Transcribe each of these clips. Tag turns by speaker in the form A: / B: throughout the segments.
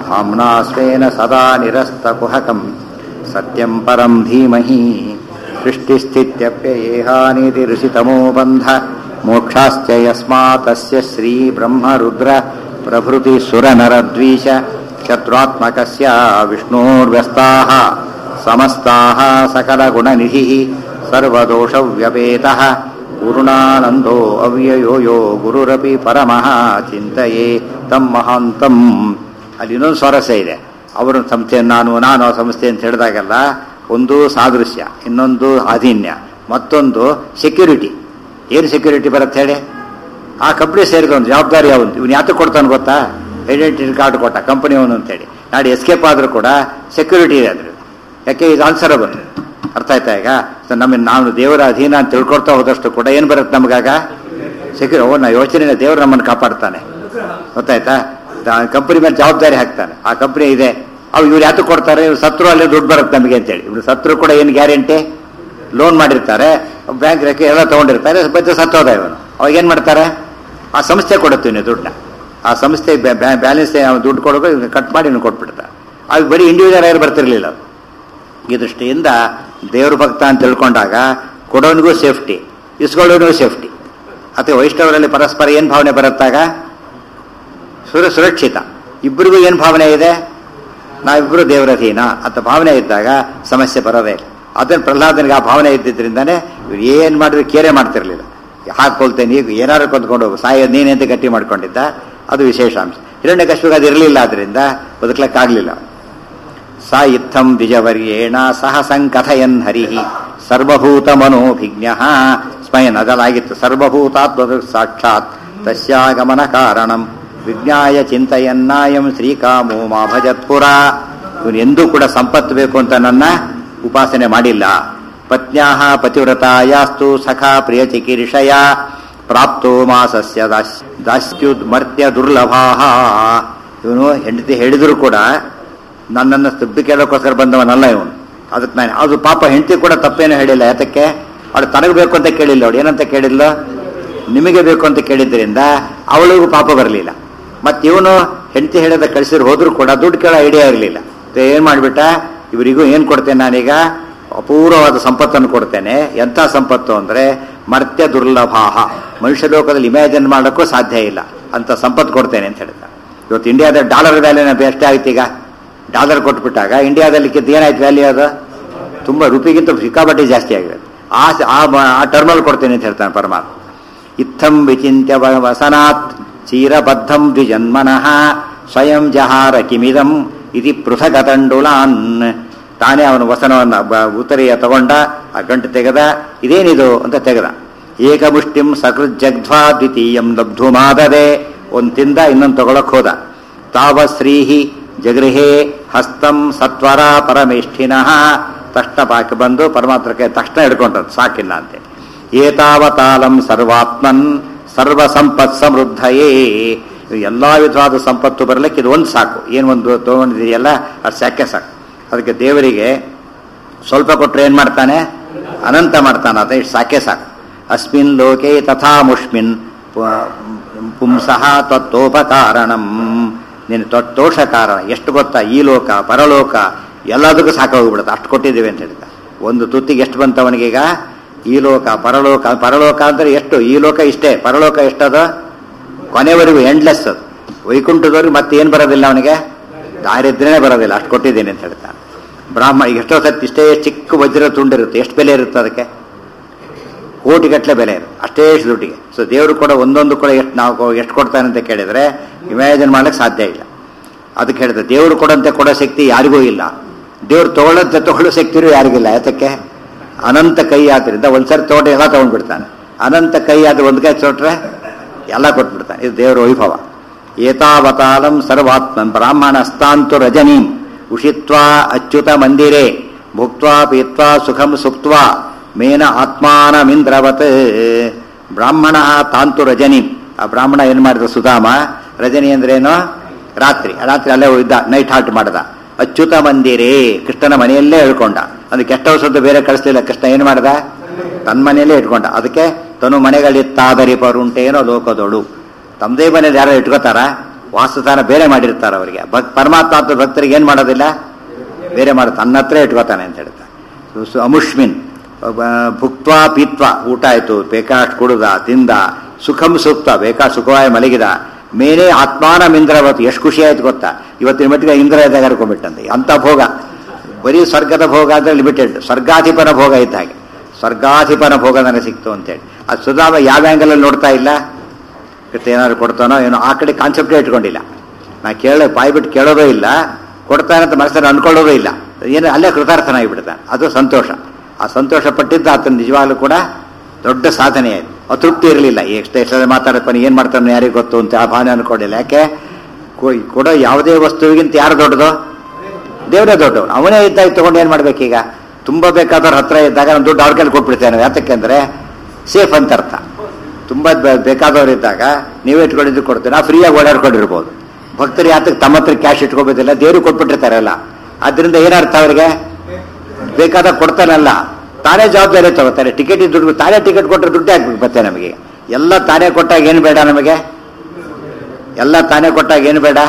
A: भाम्ना स्वेन सदा निरस्तकुहकं सत्यं परं धीमहि सृष्टिस्थित्यप्ययेहानितिरुषितमो बन्ध मोक्षाश्च यस्मातस्य श्रीब्रह्मरुद्र प्रभृतिसुरनरद्वीष शत्रुआत्मकस्य विष्णोर्व्यस्ताः समस्ताः सकलगुणनिधिः सर्वदोषव्यपेतः पूर्णानन्दो ಅವ್ಯಯೋ ಯೋ ಗುರುರಪಿ ಪರಮಃ ಚಿಂತೆಯೇ ತಮ್ಮ ಮಹಾಂತಂ ಅಲ್ಲಿ ಇನ್ನೊಂದು ಸ್ವಾರಸ್ಯ ಇದೆ ಅವರು ಸಂಸ್ಥೆ ನಾನು ನಾನು ಆ ಸಂಸ್ಥೆ ಅಂತ ಹೇಳಿದಾಗೆಲ್ಲ ಒಂದು ಸಾದೃಶ್ಯ ಇನ್ನೊಂದು ಅಧೀನ್ಯ ಮತ್ತೊಂದು ಸೆಕ್ಯೂರಿಟಿ ಏನು ಸೆಕ್ಯೂರಿಟಿ ಬರುತ್ತೆ ಹೇಳಿ ಆ ಕಂಪ್ನಿ ಸೇರಿದ ಒಂದು ಜವಾಬ್ದಾರಿ ಅವನು ಇವನು ಯಾತಕ್ಕೆ ಕೊಡ್ತಾನೆ ಗೊತ್ತಾ ಐಡೆಂಟಿಟಿ ಕಾರ್ಡ್ ಕೊಟ್ಟ ಕಂಪನಿ ಅವನು ಅಂತೇಳಿ ನಾಳೆ ಎಸ್ಕೇಪ್ ಆದರೂ ಕೂಡ ಸೆಕ್ಯೂರಿಟಿ ಇದೆ ಅದ್ರ ಯಾಕೆ ಇದು ಆನ್ಸರಬಲ್ ಅರ್ಥ ಆಯ್ತಾ ಈಗ ಸೊ ನಮ್ಮ ನಾವು ದೇವರ ಅಧೀನ ಅಂತ ತಿಳ್ಕೊಳ್ತಾ ಹೋದಷ್ಟು ಕೂಡ ಏನು ಬರುತ್ತೆ ನಮಗಾಗ ಸೆಕ್ಯೂರ್ ಓ ನಾ ಯೋಚನೆ ದೇವರು ನಮ್ಮನ್ನು ಕಾಪಾಡ್ತಾನೆ ಗೊತ್ತಾಯ್ತಾ ಕಂಪನಿ ಮೇಲೆ ಜವಾಬ್ದಾರಿ ಹಾಕ್ತಾನೆ ಆ ಕಂಪನಿ ಇದೆ ಅವು ಇವ್ರು ಯಾತಕ್ಕೆ ಕೊಡ್ತಾರೆ ಇವ್ರು ಸತ್ರು ಅಲ್ಲೇ ದುಡ್ಡು ಬರುತ್ತೆ ನಮಗೆ ಅಂತೇಳಿ ಇವ್ರು ಸತ್ರು ಕೂಡ ಏನು ಗ್ಯಾರಂಟಿ ಲೋನ್ ಮಾಡಿರ್ತಾರೆ ಬ್ಯಾಂಕ್ ರೇಖೆ ಎಲ್ಲ ತೊಗೊಂಡಿರ್ತಾರೆ ಮತ್ತೆ ಸತ್ತೋದ ಇವನು ಅವಾಗ ಏನು ಮಾಡ್ತಾರೆ ಆ ಸಂಸ್ಥೆ ಕೊಡುತ್ತೆ ನೀವು ದುಡ್ಡನ್ನ ಆ ಸಂಸ್ಥೆ ಬ್ಯಾಲೆನ್ಸ್ ದುಡ್ಡು ಕೊಡೋದು ಇವ್ನು ಕಟ್ ಮಾಡಿ ಇವ್ನು ಕೊಟ್ಬಿಡ್ತಾರೆ ಅದು ಬರೀ ಇಂಡಿವಿಜುವಲ್ ಯಾರು ಬರ್ತಿರ್ಲಿಲ್ಲ ಅದು ಈ ದೃಷ್ಟಿಯಿಂದ ದೇವ್ರ ಭಕ್ತ ಅಂತ ತಿಳ್ಕೊಂಡಾಗ ಕೊಡೋನಿಗೂ ಸೇಫ್ಟಿ ಇಸ್ಕೊಳ್ಳೋನಿಗೂ ಸೇಫ್ಟಿ ಅಥವಾ ವೈಷ್ಣವರಲ್ಲಿ ಪರಸ್ಪರ ಏನು ಭಾವನೆ ಬರುತ್ತಾಗ ಸುರ ಸುರಕ್ಷಿತ ಇಬ್ಬರಿಗೂ ಏನು ಭಾವನೆ ಇದೆ ನಾವಿಬ್ಬರು ದೇವರಧೀನ ಅಂತ ಭಾವನೆ ಇದ್ದಾಗ ಸಮಸ್ಯೆ ಬರೋದೇ ಇಲ್ಲ ಅದನ್ನು ಪ್ರಹ್ಲಾದನಿಗೆ ಆ ಭಾವನೆ ಇದ್ದಿದ್ದರಿಂದನೇ ಇವ್ರು ಏನು ಮಾಡಿದ್ರು ಕೇರೆ ಮಾಡ್ತಿರ್ಲಿಲ್ಲ ಹಾಕೊಳ್ತೇನೆ ಈಗ ಏನಾದ್ರು ಕೊಂದ್ಕೊಂಡು ಹೋಗು ಸಾಯ ನೀನೆ ಅಂತ ಗಟ್ಟಿ ಮಾಡ್ಕೊಂಡಿದ್ದ ಅದು ವಿಶೇಷ ಅಂಶ ಹಿರಣ್ಯ ಕಶ್ಮಿಗೆ ಅದು ಇರಲಿಲ್ಲ ಅದರಿಂದ ಬದುಕಲಿಕ್ಕಾಗಲಿಲ್ಲ ಸ ಇತ್ತಂ ದ್ವಿಜವರ್ಯೇಣ ಸಹ ಸಂಕಥಯನ್ ಹರಿ ಸರ್ವಭೂತ ಮನೋಭಿಜ್ಞ ಸ್ಮಯನ್ ಅದಲಾಗಿತ್ತು ಸರ್ವಭೂತಾತ್ಮ ಸಾಕ್ಷಾತ್ ತಸ್ಯಾಗಮನ ಕಾರಣಂ ವಿಜ್ಞಾಯ ಚಿಂತೆಯನ್ನಾಯಂ ಶ್ರೀಕಾಮೋ ಮಾ ಭಜತ್ಪುರ ಇವನು ಎಂದೂ ಕೂಡ ಸಂಪತ್ತು ಬೇಕು ಅಂತ ನನ್ನ ಉಪಾಸನೆ ಮಾಡಿಲ್ಲ ಪತ್ನ್ಯಾ ಪತಿವ್ರತಾಯಾಸ್ತು ಸಖಾ ಪ್ರಿಯ ಚಿಕಿರ್ಷಯ ಪ್ರಾಪ್ತೋ ಮಾಸಸ್ಯ ದಾಸ್ ದಾಸ್ಯುದ್ ಮರ್ತ್ಯ ದುರ್ಲಭಾ ಇವನು ಹೆಂಡತಿ ಹೇಳಿದ್ರು ಕೂಡ ನನ್ನನ್ನು ದುಡ್ಡು ಕೇಳೋಕ್ಕೋಸ್ಕರ ಬಂದವನಲ್ಲ ಇವನು ಅದಕ್ಕೆ ನಾನು ಅದು ಪಾಪ ಹೆಂಡತಿ ಕೂಡ ತಪ್ಪೇನು ಹೇಳಿಲ್ಲ ಯಾತಕ್ಕೆ ಅವಳು ತನಗೆ ಬೇಕು ಅಂತ ಕೇಳಿಲ್ಲ ಅವಳು ಏನಂತ ಕೇಳಿಲ್ಲ ನಿಮಗೆ ಬೇಕು ಅಂತ ಕೇಳಿದ್ರಿಂದ ಅವಳಿಗೂ ಪಾಪ ಬರಲಿಲ್ಲ ಮತ್ತೆ ಇವನು ಹೆಂಡತಿ ಹೇಳಿದ ಕಳಿಸಿರು ಹೋದ್ರು ಕೂಡ ದುಡ್ಡು ಕೇಳೋ ಐಡಿಯಾ ಇರಲಿಲ್ಲ ಏನು ಮಾಡಿಬಿಟ್ಟ ಇವರಿಗೂ ಏನು ಕೊಡ್ತೇನೆ ನಾನೀಗ ಅಪೂರ್ವವಾದ ಸಂಪತ್ತನ್ನು ಕೊಡ್ತೇನೆ ಎಂಥ ಸಂಪತ್ತು ಅಂದರೆ ಮರ್ತ್ಯ ದುರ್ಲಭಾಹ ಮನುಷ್ಯ ಲೋಕದಲ್ಲಿ ಇಮ್ಯಾಜಿನ್ ಮಾಡೋಕ್ಕೂ ಸಾಧ್ಯ ಇಲ್ಲ ಅಂತ ಸಂಪತ್ತು ಕೊಡ್ತೇನೆ ಅಂತ ಹೇಳ್ತಾರೆ ಇವತ್ತು ಇಂಡಿಯಾದ ಡಾಲರ್ ವ್ಯಾಲ್ಯೂನ ಎಷ್ಟೇ ಆಯ್ತು ಈಗ ಡಾಲರ್ ಕೊಟ್ಬಿಟ್ಟಾಗ ಇಂಡಿಯಾದಲ್ಲಿ ಏನಾಯ್ತು ವ್ಯಾಲ್ಯೂ ಅದು ತುಂಬ ರುಪಿಗಿಂತ ಸಿಕ್ಕಾಪಟ್ಟೆ ಜಾಸ್ತಿ ಆಗಿದೆ ಆ ಆ ಟರ್ಮಲ್ ಕೊಡ್ತೇನೆ ಅಂತ ಹೇಳ್ತಾನೆ ಪರಮಾತ್ಮ ಇತ್ತಂ ವಿಚಿತ್ಯ ವಸನಾತ್ ಚೀರಬದ್ಧಂ ದ್ವಿಜನ್ಮನಃ ಸ್ವಯಂ ಜಹಾರ ಕಿಮಿದಂ ಇತಿ ಪೃಥಗತಂಡುಲಾನ್ ತಾನೇ ಅವನು ವಸನವನ್ನು ಉತ್ತರಿಯ ತಗೊಂಡ ಆ ಗಂಟು ತೆಗೆದ ಇದೇನಿದು ಅಂತ ತೆಗೆದ ಏಕಮುಷ್ಟಿಂ ಸಕೃತ್ ಜಗ್ಧ್ವಾ ದ್ವಿತೀಯಂ ಲಬ್ಧುಮಾದದೆ ಒಂದು ತಿಂದ ಇನ್ನೊಂದು ತಗೊಳಕ್ ಹೋದ ತಾವ ಶ್ರೀಹಿ ಜಗೃಹೇ ಹಸ್ತಂ ಸತ್ವರ ಪರಮೇಷ್ಠಿನಃ ತಕ್ಷಣ ಬಾಕಿ ಬಂದು ಪರಮಾತ್ರಕ್ಕೆ ತಕ್ಷಣ ಹಿಡ್ಕೊಂಡ್ರು ಸಾಕಿಲ್ಲ ಅಂತೆ ಏತಾವತಾಲಂ ಸರ್ವಾತ್ಮನ್ ಸರ್ವ ಸಂಪತ್ ಸಮೃದ್ಧಯೇ ಎಲ್ಲ ವಿಧವಾದ ಸಂಪತ್ತು ಬರಲಿಕ್ಕೆ ಇದು ಒಂದು ಸಾಕು ಏನು ಒಂದು ತೊಗೊಂಡಿದೆಯಲ್ಲ ಅದು ಸಾಕೆ ಸಾಕು ಅದಕ್ಕೆ ದೇವರಿಗೆ ಸ್ವಲ್ಪ ಕೊಟ್ಟರೆ ಏನು ಮಾಡ್ತಾನೆ ಅನಂತ ಮಾಡ್ತಾನೆ ಅದ ಇಷ್ಟು ಸಾಕೆ ಸಾಕು ಅಸ್ಮಿನ್ ಲೋಕೆ ತಥಾ ಮುಷ್ಮಿನ್ ಪುಂಸಃ ತತ್ವೋಪಕಾರಣಂ ನೀನು ತೋಷ ಕಾರಣ ಎಷ್ಟು ಗೊತ್ತಾ ಈ ಲೋಕ ಪರಲೋಕ ಎಲ್ಲದಕ್ಕೂ ಸಾಕಾಗೋಗ್ಬಿಡುತ್ತೆ ಅಷ್ಟು ಕೊಟ್ಟಿದ್ದೇವೆ ಅಂತ ಹೇಳಿದ ಒಂದು ತುತ್ತಿಗೆ ಎಷ್ಟು ಬಂತ ಅವನಿಗೀಗ ಈ ಲೋಕ ಪರಲೋಕ ಪರಲೋಕ ಅಂದರೆ ಎಷ್ಟು ಈ ಲೋಕ ಇಷ್ಟೇ ಪರಲೋಕ ಎಷ್ಟದ ಕೊನೆವರೆಗೂ ಎಂಡ್ಲೆಸ್ ಅದು ವೈಕುಂಠದವರೆಗೂ ಮತ್ತೆ ಏನು ಬರೋದಿಲ್ಲ ಅವನಿಗೆ ದಾರಿದ್ರ್ಯನೇ ಬರೋದಿಲ್ಲ ಅಷ್ಟು ಕೊಟ್ಟಿದ್ದೇನೆ ಅಂತ ಹೇಳ್ತಾನೆ ಬ್ರಾಹ್ಮಣ ಎಷ್ಟೋ ಸತ್ತು ಇಷ್ಟೇ ಚಿಕ್ಕ ವಜ್ರ ತುಂಡಿರುತ್ತೆ ಎಷ್ಟು ಬೆಲೆ ಇರುತ್ತೆ ಅದಕ್ಕೆ ಕೋಟಿಗಟ್ಟಲೆ ಬೆಲೆ ಇರುತ್ತೆ ಅಷ್ಟೇ ದುಡ್ಡಿಗೆ ಸೊ ದೇವರು ಕೂಡ ಒಂದೊಂದು ಕೂಡ ಎಷ್ಟು ನಾವು ಎಷ್ಟು ಕೊಡ್ತಾನೆ ಅಂತ ಕೇಳಿದರೆ ಇಮ್ಯಾಜಿನ್ ಮಾಡ್ಲಿಕ್ಕೆ ಸಾಧ್ಯ ಇಲ್ಲ ಅದಕ್ಕೆ ಹೇಳಿದ್ರೆ ದೇವರು ಕೊಡಂತೆ ಕೊಡೋ ಶಕ್ತಿ ಯಾರಿಗೂ ಇಲ್ಲ ದೇವ್ರು ತಗೊಳ್ಳಂತೆ ತಗೊಳ್ಳೋ ಶಕ್ತಿನೂ ಯಾರಿಗಿಲ್ಲ ಯಾತಕ್ಕೆ ಅನಂತ ಕೈ ಆದ್ರಿಂದ ಒಂದ್ಸರಿ ತೋಟ ಎಲ್ಲ ತಗೊಂಡ್ಬಿಡ್ತಾನೆ ಅನಂತ ಕೈ ಆದ್ರೆ ಒಂದು ಕೈ ತೊಟ್ರೆ ಎಲ್ಲ ಕೊಟ್ಬಿಡ್ತಾನೆ ಇದು ದೇವರ ವೈಭವ ಏತಾವತಾಲಂ ಸರ್ವಾತ್ಮನ್ ಬ್ರಾಹ್ಮಣ ಸ್ತಾಂತು ರಜನೀಂ ಉಷಿತ್ವಾ ಅಚ್ಯುತ ಮಂದಿರೇ ಭುಕ್ತ್ವಾ ಪೀತ್ವಾ ಸುಖಂ ಸುಪ್ತ್ವಾ ಮೇನ ಆತ್ಮಾನಮಿಂದ್ರವತ್ ಬ್ರಾಹ್ಮಣ ತಾಂತು ರಜನೀಂ ಆ ಬ್ರಾಹ್ಮಣ ಏನು ಮಾಡಿದ ಸುಧಾಮ ರಜನಿ ಅಂದ್ರೇನು ರಾತ್ರಿ ರಾತ್ರಿ ಅಲ್ಲೇ ಇದ್ದ ನೈಟ್ ಹಾಲ್ಟ್ ಮಾಡ್ದ ಅಚ್ಯುತ ಮಂದಿರೇ ಕೃಷ್ಣನ ಮನೆಯಲ್ಲೇ ಹೇಳ್ಕೊಂಡ ಅದಕ್ಕೆ ಎಷ್ಟು ಔಷಧ ಬೇರೆ ಕಳಿಸ್ಲಿಲ್ಲ ಕೃಷ್ಣ ಏನು ಮಾಡ್ದ ತನ್ನ ಮನೆಯಲ್ಲೇ ಇಟ್ಕೊಂಡ ಅದಕ್ಕೆ ತನು ಮನೆಗಳಿತ್ತಾದರಿ ಪರುಂಟೇನೋ ಲೋಕದೊಳು ತಮ್ಮದೇ ಮನೇಲಿ ಯಾರೋ ಇಟ್ಕೋತಾರ ವಾಸಸ್ಥಾನ ಬೇರೆ ಮಾಡಿರ್ತಾರೆ ಅವರಿಗೆ ಭಕ್ ಪರಮಾತ್ಮ ಅಂತ ಭಕ್ತರಿಗೆ ಏನು ಮಾಡೋದಿಲ್ಲ ಬೇರೆ ಮಾಡುತ್ತೆ ತನ್ನ ಹತ್ರ ಇಟ್ಕೋತಾನೆ ಅಂತ ಹೇಳ್ತಾರೆ ಸು- ಸು- ಅಮುಷ್ಮಿನ್ ಒಬ್ಬ ಭುಕ್ತ್ವಾ ಪೀತ್ವ ಊಟ ಆಯ್ತು ಬೇಕಾಷ್ಟು ಕುಡುದ ತಿಂದ ಸುಖಂ ಸೂಕ್ತ ಬೇಕಾ ಸುಖವಾಗಿ ಮಲಗಿದ ಮೇನೇ ಆತ್ಮಾನ ಇಂದ್ರವತ್ತು ಎಷ್ಟು ಖುಷಿ ಆಯ್ತು ಗೊತ್ತಾ ಇವತ್ತಿನ ಮಟ್ಟಿಗೆ ಇಂದ್ರ ಇದ್ದಾಗ ಹರ್ಕೊಂಡ್ಬಿಟ್ಟಂತೆ ಅಂತ ಭೋಗ ಬರೀ ಸ್ವರ್ಗದ ಭೋಗ ಅಂದ್ರೆ ಲಿಮಿಟೆಡ್ ಸ್ವರ್ಗಾಧಿಪನ ಭೋಗ ಇದ್ದ ಹಾಗೆ ಸ್ವರ್ಗಾಧಿಪನ ಭೋಗ ನನಗೆ ಸಿಕ್ತು ಅಂತೇಳಿ ಅದು ಸುಧಾಮ ಯಾವ ಆ್ಯಂಗಲಲ್ಲಿ ನೋಡ್ತಾ ಇಲ್ಲ ಇವತ್ತು ಏನಾದ್ರು ಕೊಡ್ತಾನೋ ಏನೋ ಆ ಕಡೆ ಕಾನ್ಸೆಪ್ಟೇ ಇಟ್ಕೊಂಡಿಲ್ಲ ನಾ ಕೇಳ ಬಾಯಿ ಬಿಟ್ಟು ಕೇಳೋದೇ ಇಲ್ಲ ಕೊಡ್ತಾನೆ ಅಂತ ಮನಸ್ಸಲ್ಲಿ ಅನ್ಕೊಳ್ಳೋದೇ ಇಲ್ಲ ಏನು ಅಲ್ಲೇ ಕೃತಾರ್ಥನಾಗಿಬಿಡ್ತಾನೆ ಅದು ಸಂತೋಷ ಆ ಸಂತೋಷ ಪಟ್ಟಿದ್ದು ಆತನ ನಿಜವಾಗ್ಲೂ ಕೂಡ ದೊಡ್ಡ ಸಾಧನೆ ಆಯ್ತು ಅತೃಪ್ತಿ ಇರಲಿಲ್ಲ ಎಷ್ಟೇ ಎಷ್ಟೇ ಮಾತಾಡಪ್ಪ ಏನು ಮಾಡ್ತಾನೆ ಯಾರಿಗೆ ಗೊತ್ತು ಅಂತ ಆ ಭಾವನೆ ಅನ್ಕೊಂಡಿಲ್ಲ ಯಾಕೆ ಕೊ- ಕೊಡೋ ಯಾವುದೇ ವಸ್ತುವಿಗಿಂತ ಯಾರು ದೊಡ್ಡದು ದೇವರೇ ದೊಡ್ಡವನು ಅವನೇ ಇದ್ದಾಗ ತಗೊಂಡು ಏನು ಮಾಡ್ಬೇಕೀಗ ತುಂಬ ಬೇಕಾದವ್ರ ಹತ್ರ ಇದ್ದಾಗ ನಾನು ದುಡ್ಡು ಅವ್ರ ಕೈಲಿ ಕೊಟ್ಬಿಡ್ತೇನೆ ಯಾತಕ್ಕೆಂದ್ರೆ ಸೇಫ್ ಅಂತ ಅರ್ಥ ತುಂಬ ಬೇಕಾದವ್ರು ಇದ್ದಾಗ ನೀವೇ ಇಟ್ಕೊಂಡಿದ್ದು ಕೊಡ್ತೇನೆ ನಾವು ಫ್ರೀಯಾಗಿ ಓಡಾಡ್ಕೊಂಡಿರ್ಬೋದು ಭಕ್ತರು ಯಾತಕ್ಕೆ ತಮ್ಮ ಹತ್ರ ಕ್ಯಾಶ್ ಇಟ್ಕೋಬೋದಿಲ್ಲ ದೇವ್ರಿಗೆ ಕೊಟ್ಬಿಟ್ಟಿರ್ತಾರಲ್ಲ ಅದರಿಂದ ಏನರ್ಥ ಅವರಿಗೆ ಬೇಕಾದಾಗ ಕೊಡ್ತಾನಲ್ಲ ತಾನೇ ಜವಾಬ್ದಾರಿ ತಗೋತಾರೆ ಟಿಕೆಟ್ ದುಡ್ಡು ತಾನೇ ಟಿಕೆಟ್ ಕೊಟ್ಟರೆ ದುಡ್ಡು ಹಾಕ್ಬೇಕು ಮತ್ತೆ ನಮಗೆ ಎಲ್ಲ ತಾನೇ ಕೊಟ್ಟಾಗ ಏನು ಬೇಡ ನಮಗೆ ಎಲ್ಲ ತಾನೇ ಕೊಟ್ಟಾಗ ಏನು ಬೇಡ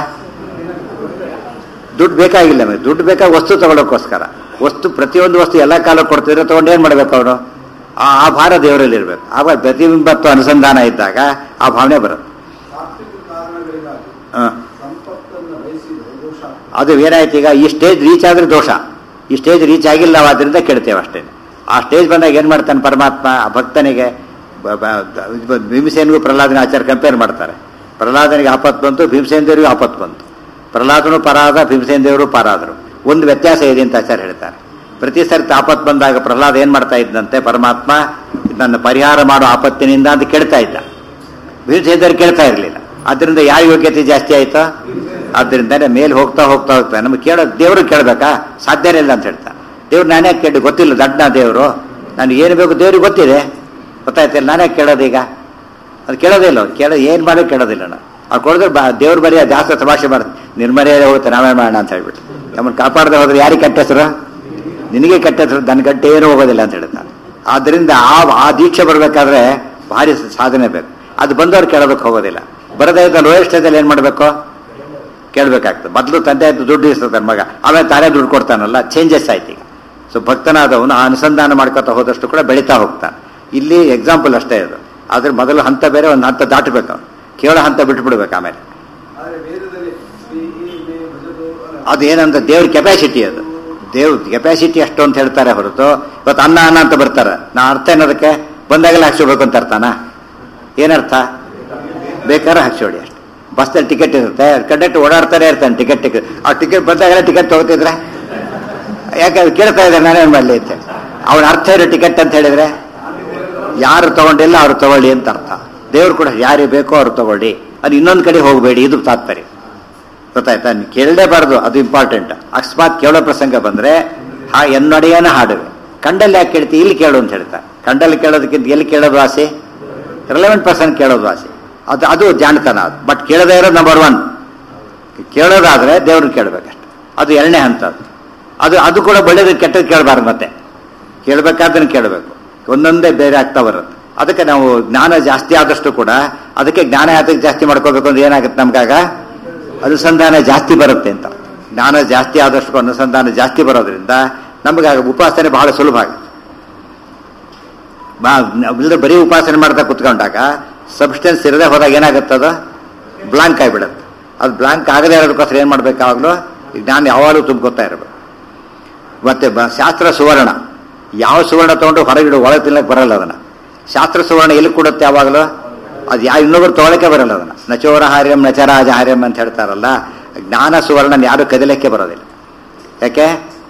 A: ದುಡ್ಡು ಬೇಕಾಗಿಲ್ಲ ನಮಗೆ ದುಡ್ಡು ಬೇಕಾಗ ವಸ್ತು ತಗೊಳ್ಳೋಕ್ಕೋಸ್ಕರ ವಸ್ತು ಪ್ರತಿಯೊಂದು ವಸ್ತು ಎಲ್ಲ ಕಾಲ ಕೊಡ್ತಿದ್ರೆ ತಗೊಂಡು ಏನು ಮಾಡ್ಬೇಕು ಅವನು ಆ ಆ ಭಾರ ದೇವರಲ್ಲಿ ಇರಬೇಕು ಆವಾಗ ಪ್ರತಿಬಿಂಬತ್ವ ಅನುಸಂಧಾನ ಇದ್ದಾಗ ಆ ಭಾವನೆ ಬರುತ್ತೆ
B: ತಾತ್ವಿಕ ಕಾರಣಗಳಿಗಾಗಿ
A: ಹ.
B: ಸಂಪತ್ತನ್ನು ಬಯಸಿದರೆ ದೋಷ
A: ಅದು ಏನಾಯ್ತು ಈಗ ಈ ಸ್ಟೇಜ್ ರೀಚ್ ಆದ್ರೆ ದೋಷ ಈ ಸ್ಟೇಜ್ ರೀಚ್ ಆಗಿಲ್ಲ ನಾವು ಅದರಿಂದ ಕೆಡ್ತೇವೆ ಅಷ್ಟೇ ಆ ಸ್ಟೇಜ್ ಬಂದಾಗ ಏನು ಮಾಡ್ತಾನೆ ಪರಮಾತ್ಮ ಆ ಭಕ್ತನಿಗೆ ಬ- ಬ- ಬ- ಭೀಮಸೇನಿಗೂ ಪ್ರಹ್ಲಾದನ ಆಚಾರ ಕಂಪೇರ್ ಮಾಡ್ತಾರೆ ಪ್ರಹ್ಲಾದನಿಗೆ ಆಪತ್ತು ಬಂತು ಭೀಮಸೇನ ದೇವರಿಗೂ ಆಪತ್ತು ಬಂತು ಪ್ರಹ್ಲಾದನು ಪರಾದ ಭೀಮಸೇನ ದೇವರು ಪರಾದರು ಒಂದು ವ್ಯತ್ಯಾಸ ಇದೆ ಅಂತ ಆಚಾರ ಹೇಳ್ತಾರೆ ಪ್ರತಿ ಸರ್ತಿ ಆಪತ್ತು ಬಂದಾಗ ಪ್ರಹ್ಲಾದ ಏನು ಮಾಡ್ತಾ ಇದ್ದಂತೆ ಪರಮಾತ್ಮ ನನ್ನ ಪರಿಹಾರ ಮಾಡೋ ಆಪತ್ತಿನಿಂದ ಅಂತ ಕೇಳ್ತಾ ಇದ್ದ ಭೀಮಸೇನರು ಕೇಳ್ತಾ ಇರಲಿಲ್ಲ ಅದರಿಂದ ಯಾವ ಯೋಗ್ಯತೆ ಜಾಸ್ತಿ ಆಯ್ತು ಆದ್ರಿಂದಾನೆ ಮೇಲೆ ಹೋಗ್ತಾ ಹೋಗ್ತಾ ಹೋಗ್ತಾ ನಮಗೆ ಕೇಳೋ ದೇವರು ಕೇಳಬೇಕಾ ಸಾಧ್ಯನೇ ಇಲ್ಲ ಅಂತ ಹೇಳ್ತಾ ದೇವ್ರು ನಾನೇ ಕೇಳಿ ಗೊತ್ತಿಲ್ಲ ದಡ್ಡ ದೇವರು ನಾನು ಏನು ಬೇಕು ದೇವ್ರಿಗೆ ಗೊತ್ತಿದೆ ಗೊತ್ತಾಯ್ತಿಲ್ಲ ನಾನೇ ಕೇಳೋದು ಈಗ ಅದು ಕೇಳೋದೇ ಇಲ್ಲ ಅವ್ರು ಕೇಳೋ ಏನು ಮಾಡೋದು ಕೇಳೋದಿಲ್ಲ ನಾನು ಅವ್ರು ಕೊಡಿದ್ರೆ ಬಾ ದೇವ್ರ ಬರೀ ಜಾಸ್ತಿ ತಮಾಷೆ ಮಾಡ್ತಾರೆ ನಿರ್ಮರ್ಯಾದೆ ಹೋಗುತ್ತೆ ನಾವೇ ಮಾಡೋಣ ಅಂತ ಹೇಳ್ಬಿಟ್ಟು ನಮ್ಮನ್ನು ಕಾಪಾಡದೆ ಹೋದ್ರೆ ಯಾರಿಗೆ ಕೆಟ್ಟ ಹೆಸರು ನಿನಗೆ ಕೆಟ್ಟ ಹೆಸರು ನನ್ನ ಗಂಟೆ ಏನು ಹೋಗೋದಿಲ್ಲ ಅಂತ ಹೇಳ್ತಾನೆ ಆದ್ದರಿಂದ ಆ ಆ ದೀಕ್ಷೆ ಬರಬೇಕಾದ್ರೆ ಭಾರಿ ಸಾಧನೆ ಬೇಕು ಅದು ಬಂದವ್ರು ಕೇಳೋದಕ್ಕೆ ಹೋಗೋದಿಲ್ಲ ಬರದೇ ಇದ್ದ ಲೋಯರ್ ಸ್ಟೇಜಲ್ಲಿ ಏನು ಮಾಡಬೇಕು ಕೇಳಬೇಕಾಗ್ತದೆ ಮೊದಲು ತಂದೆ ಆಯ್ತು ದುಡ್ಡು ಇಸ್ತಾನೆ ಮಗ ಆಮೇಲೆ ತಾನೇ ದುಡ್ಡು ಕೊಡ್ತಾನಲ್ಲ ಚೇಂಜಸ್ ಆಯ್ತು ಈಗ ಸೊ ಭಕ್ತನಾದವನು ಆ ಅನುಸಂಧಾನ ಮಾಡ್ಕೊತಾ ಹೋದಷ್ಟು ಕೂಡ ಬೆಳೀತಾ ಹೋಗ್ತಾನೆ ಇಲ್ಲಿ ಎಕ್ಸಾಂಪಲ್ ಅಷ್ಟೇ ಇದು ಆದ್ರೆ ಮೊದಲು ಹಂತ ಬೇರೆ ಒಂದು ಹಂತ ದಾಟಬೇಕು ಅವನು ಕೇಳೋ ಹಂತ ಬಿಟ್ಬಿಡ್ಬೇಕು ಆಮೇಲೆ
B: ಆದರೆ ವೇದದಲ್ಲಿ ಶ್ರೀ ಮೇ ಭಜದು ಅಲ್ಲ,
A: ಅದು ಏನಂತ ದೇವ್ರ ಕೆಪಾಸಿಟಿ ಅದು ದೇವ್ರ ಕೆಪಾಸಿಟಿ ಅಷ್ಟು ಅಂತ ಹೇಳ್ತಾರೆ ಹೊರತು ಇವತ್ತು ಅನ್ನ ಅನ್ನ ಅಂತ ಬರ್ತಾರೆ ನಾ ಅರ್ಥ ಏನದಕ್ಕೆ ಬಂದಾಗೆಲ್ಲ ಹಾಕ್ಸ್ಕೊಡ್ಬೇಕು ಅಂತ ಅರ್ಥನಾ ಏನರ್ಥ ಬೇಕಾದ್ರೆ ಹಾಕ್ಸೋಡಿ ಅಷ್ಟೆ ಬಸ್ನಲ್ಲಿ ಟಿಕೆಟ್ ಇರುತ್ತೆ ಕಂಡಕ್ಟರ್ ಓಡಾಡ್ತಾನೆ ಇರ್ತಾನೆ ಟಿಕೆಟ್ ಟಿಕೆಟ್ ಆ ಟಿಕೆಟ್ ಬಂದಾಗೆಲ್ಲ ಟಿಕೆಟ್ ತಗೋತಿದ್ರೆ ಯಾಕೆ ಅದು ಕೇಳ್ತಾ ಇದ್ದಾರೆ ನಾನೇನು ಮಾಡಲಿ ಅಂತ ಅವನ ಅರ್ಥ ಇರೋ ಟಿಕೆಟ್ ಅಂತ ಹೇಳಿದ್ರೆ ಯಾರು ತಗೊಂಡಿಲ್ಲ ಅವ್ರು ತಗೊಳ್ಳಿ ಅಂತ ಅರ್ಥ ದೇವ್ರು ಕೂಡ ಯಾರಿಗೆ ಬೇಕೋ ಅವ್ರು ತಗೊಳ್ಳಿ ಅದು ಇನ್ನೊಂದು ಕಡೆ ಹೋಗಬೇಡಿ ಇದು ತಾತ್ಪರ್ಯ ಗೊತ್ತಾಯ್ತಾ ನೀವು ಕೇಳಲೇಬಾರ್ದು ಅದು ಇಂಪಾರ್ಟೆಂಟ್ ಅಕಸ್ಮಾತ್ ಕೇಳೋ ಪ್ರಸಂಗ ಬಂದ್ರೆ ಹಾ ಎನ್ನೊಡೆಯನ ಹಾಡುವೆ ಕಂಡಲ್ಲಿ ಯಾಕೆ ಕೇಳ್ತಿ ಇಲ್ಲಿ ಕೇಳು ಅಂತ ಹೇಳ್ತಾರೆ ಕಂಡಲ್ಲಿ ಕೇಳೋದಕ್ಕಿಂತ ಎಲ್ಲಿ ಕೇಳೋದು ಆಸೆ ರಿಲೆವೆಂಟ್ ಪರ್ಸನ್ ಕೇಳೋದು ಆಸೆ ಅದು ಅದು ಜಾಣತನ ಅದು ಬಟ್ ಕೇಳದೇ ಇರೋದು ನಂಬರ್ ಒನ್ ಕೇಳೋದಾದ್ರೆ ದೇವ್ರನ್ನ ಕೇಳಬೇಕಷ್ಟೆ ಅದು ಎರಡನೇ ಹಂತ ಅದು ಅದು ಅದು ಕೂಡ ಒಳ್ಳೇದು ಕೆಟ್ಟದ್ದು ಕೇಳಬಾರ್ದು ಮತ್ತೆ ಕೇಳಬೇಕಾದ್ರೆ ಕೇಳಬೇಕು ಒಂದೊಂದೇ ಬೇರೆ ಆಗ್ತಾ ಬರುತ್ತೆ ಅದಕ್ಕೆ ನಾವು ಜ್ಞಾನ ಜಾಸ್ತಿ ಆದಷ್ಟು ಕೂಡ ಅದಕ್ಕೆ ಜ್ಞಾನ ಯಾತಕ್ಕೆ ಜಾಸ್ತಿ ಮಾಡ್ಕೋಬೇಕು ಅಂದ್ರೆ ಏನಾಗುತ್ತೆ ನಮ್ಗಾಗ ಅನುಸಂಧಾನ ಜಾಸ್ತಿ ಬರುತ್ತೆ ಅಂತ ಜ್ಞಾನ ಜಾಸ್ತಿ ಆದಷ್ಟು ಅನುಸಂಧಾನ ಜಾಸ್ತಿ ಬರೋದ್ರಿಂದ ನಮಗಾಗ ಉಪಾಸನೆ ಬಹಳ ಸುಲಭ ಆಗುತ್ತೆ ಇಲ್ಲದೆ ಬರೀ ಉಪಾಸನೆ ಮಾಡ್ತಾ ಕುತ್ಕೊಂಡಾಗ ಸಬ್ಸ್ಟೆನ್ಸ್ ಇರದೆ ಹೋದಾಗ ಏನಾಗುತ್ತದ ಬ್ಲಾಂಕ್ ಆಗಿಬಿಡುತ್ತೆ ಅದು ಬ್ಲಾಂಕ್ ಆಗದೇ ಇರೋದಕ್ಕೋಸ್ಕರ ಏನು ಮಾಡ್ಬೇಕಾಗ್ಲೂ ಈ ಜ್ಞಾನ ಯಾವಾಗಲೂ ತುಂಬ್ಕೊತಾ ಇರಬೇಕು ಮತ್ತೆ ಬ- ಶಾಸ್ತ್ರ ಸುವರ್ಣ ಯಾವ ಸುವರ್ಣ ತಗೊಂಡು ಹೊರಗಿಡು ಒಳಗೆ ತಿನ್ನಕ್ಕೆ ಬರಲ್ಲ ಅದನ್ನ ಶಾಸ್ತ್ರ ಸುವರ್ಣ ಎಲ್ಲಿ ಕೊಡುತ್ತೆ ಯಾವಾಗಲೂ ಅದು ಯಾವ ಇನ್ನೊಬ್ರು ತೊಗೊಳಕ್ಕೆ ಬರಲ್ಲ ಅದನ್ನ ನಚೋರ ಹಾರ್ಯಂ ನಚರಾಜ ಹಾರ್ಯಂ ಅಂತ ಹೇಳ್ತಾರಲ್ಲ ಜ್ಞಾನ ಸುವರ್ಣ ಯಾರು ಕದಿಲಕ್ಕೆ ಬರೋದಿಲ್ಲ ಯಾಕೆ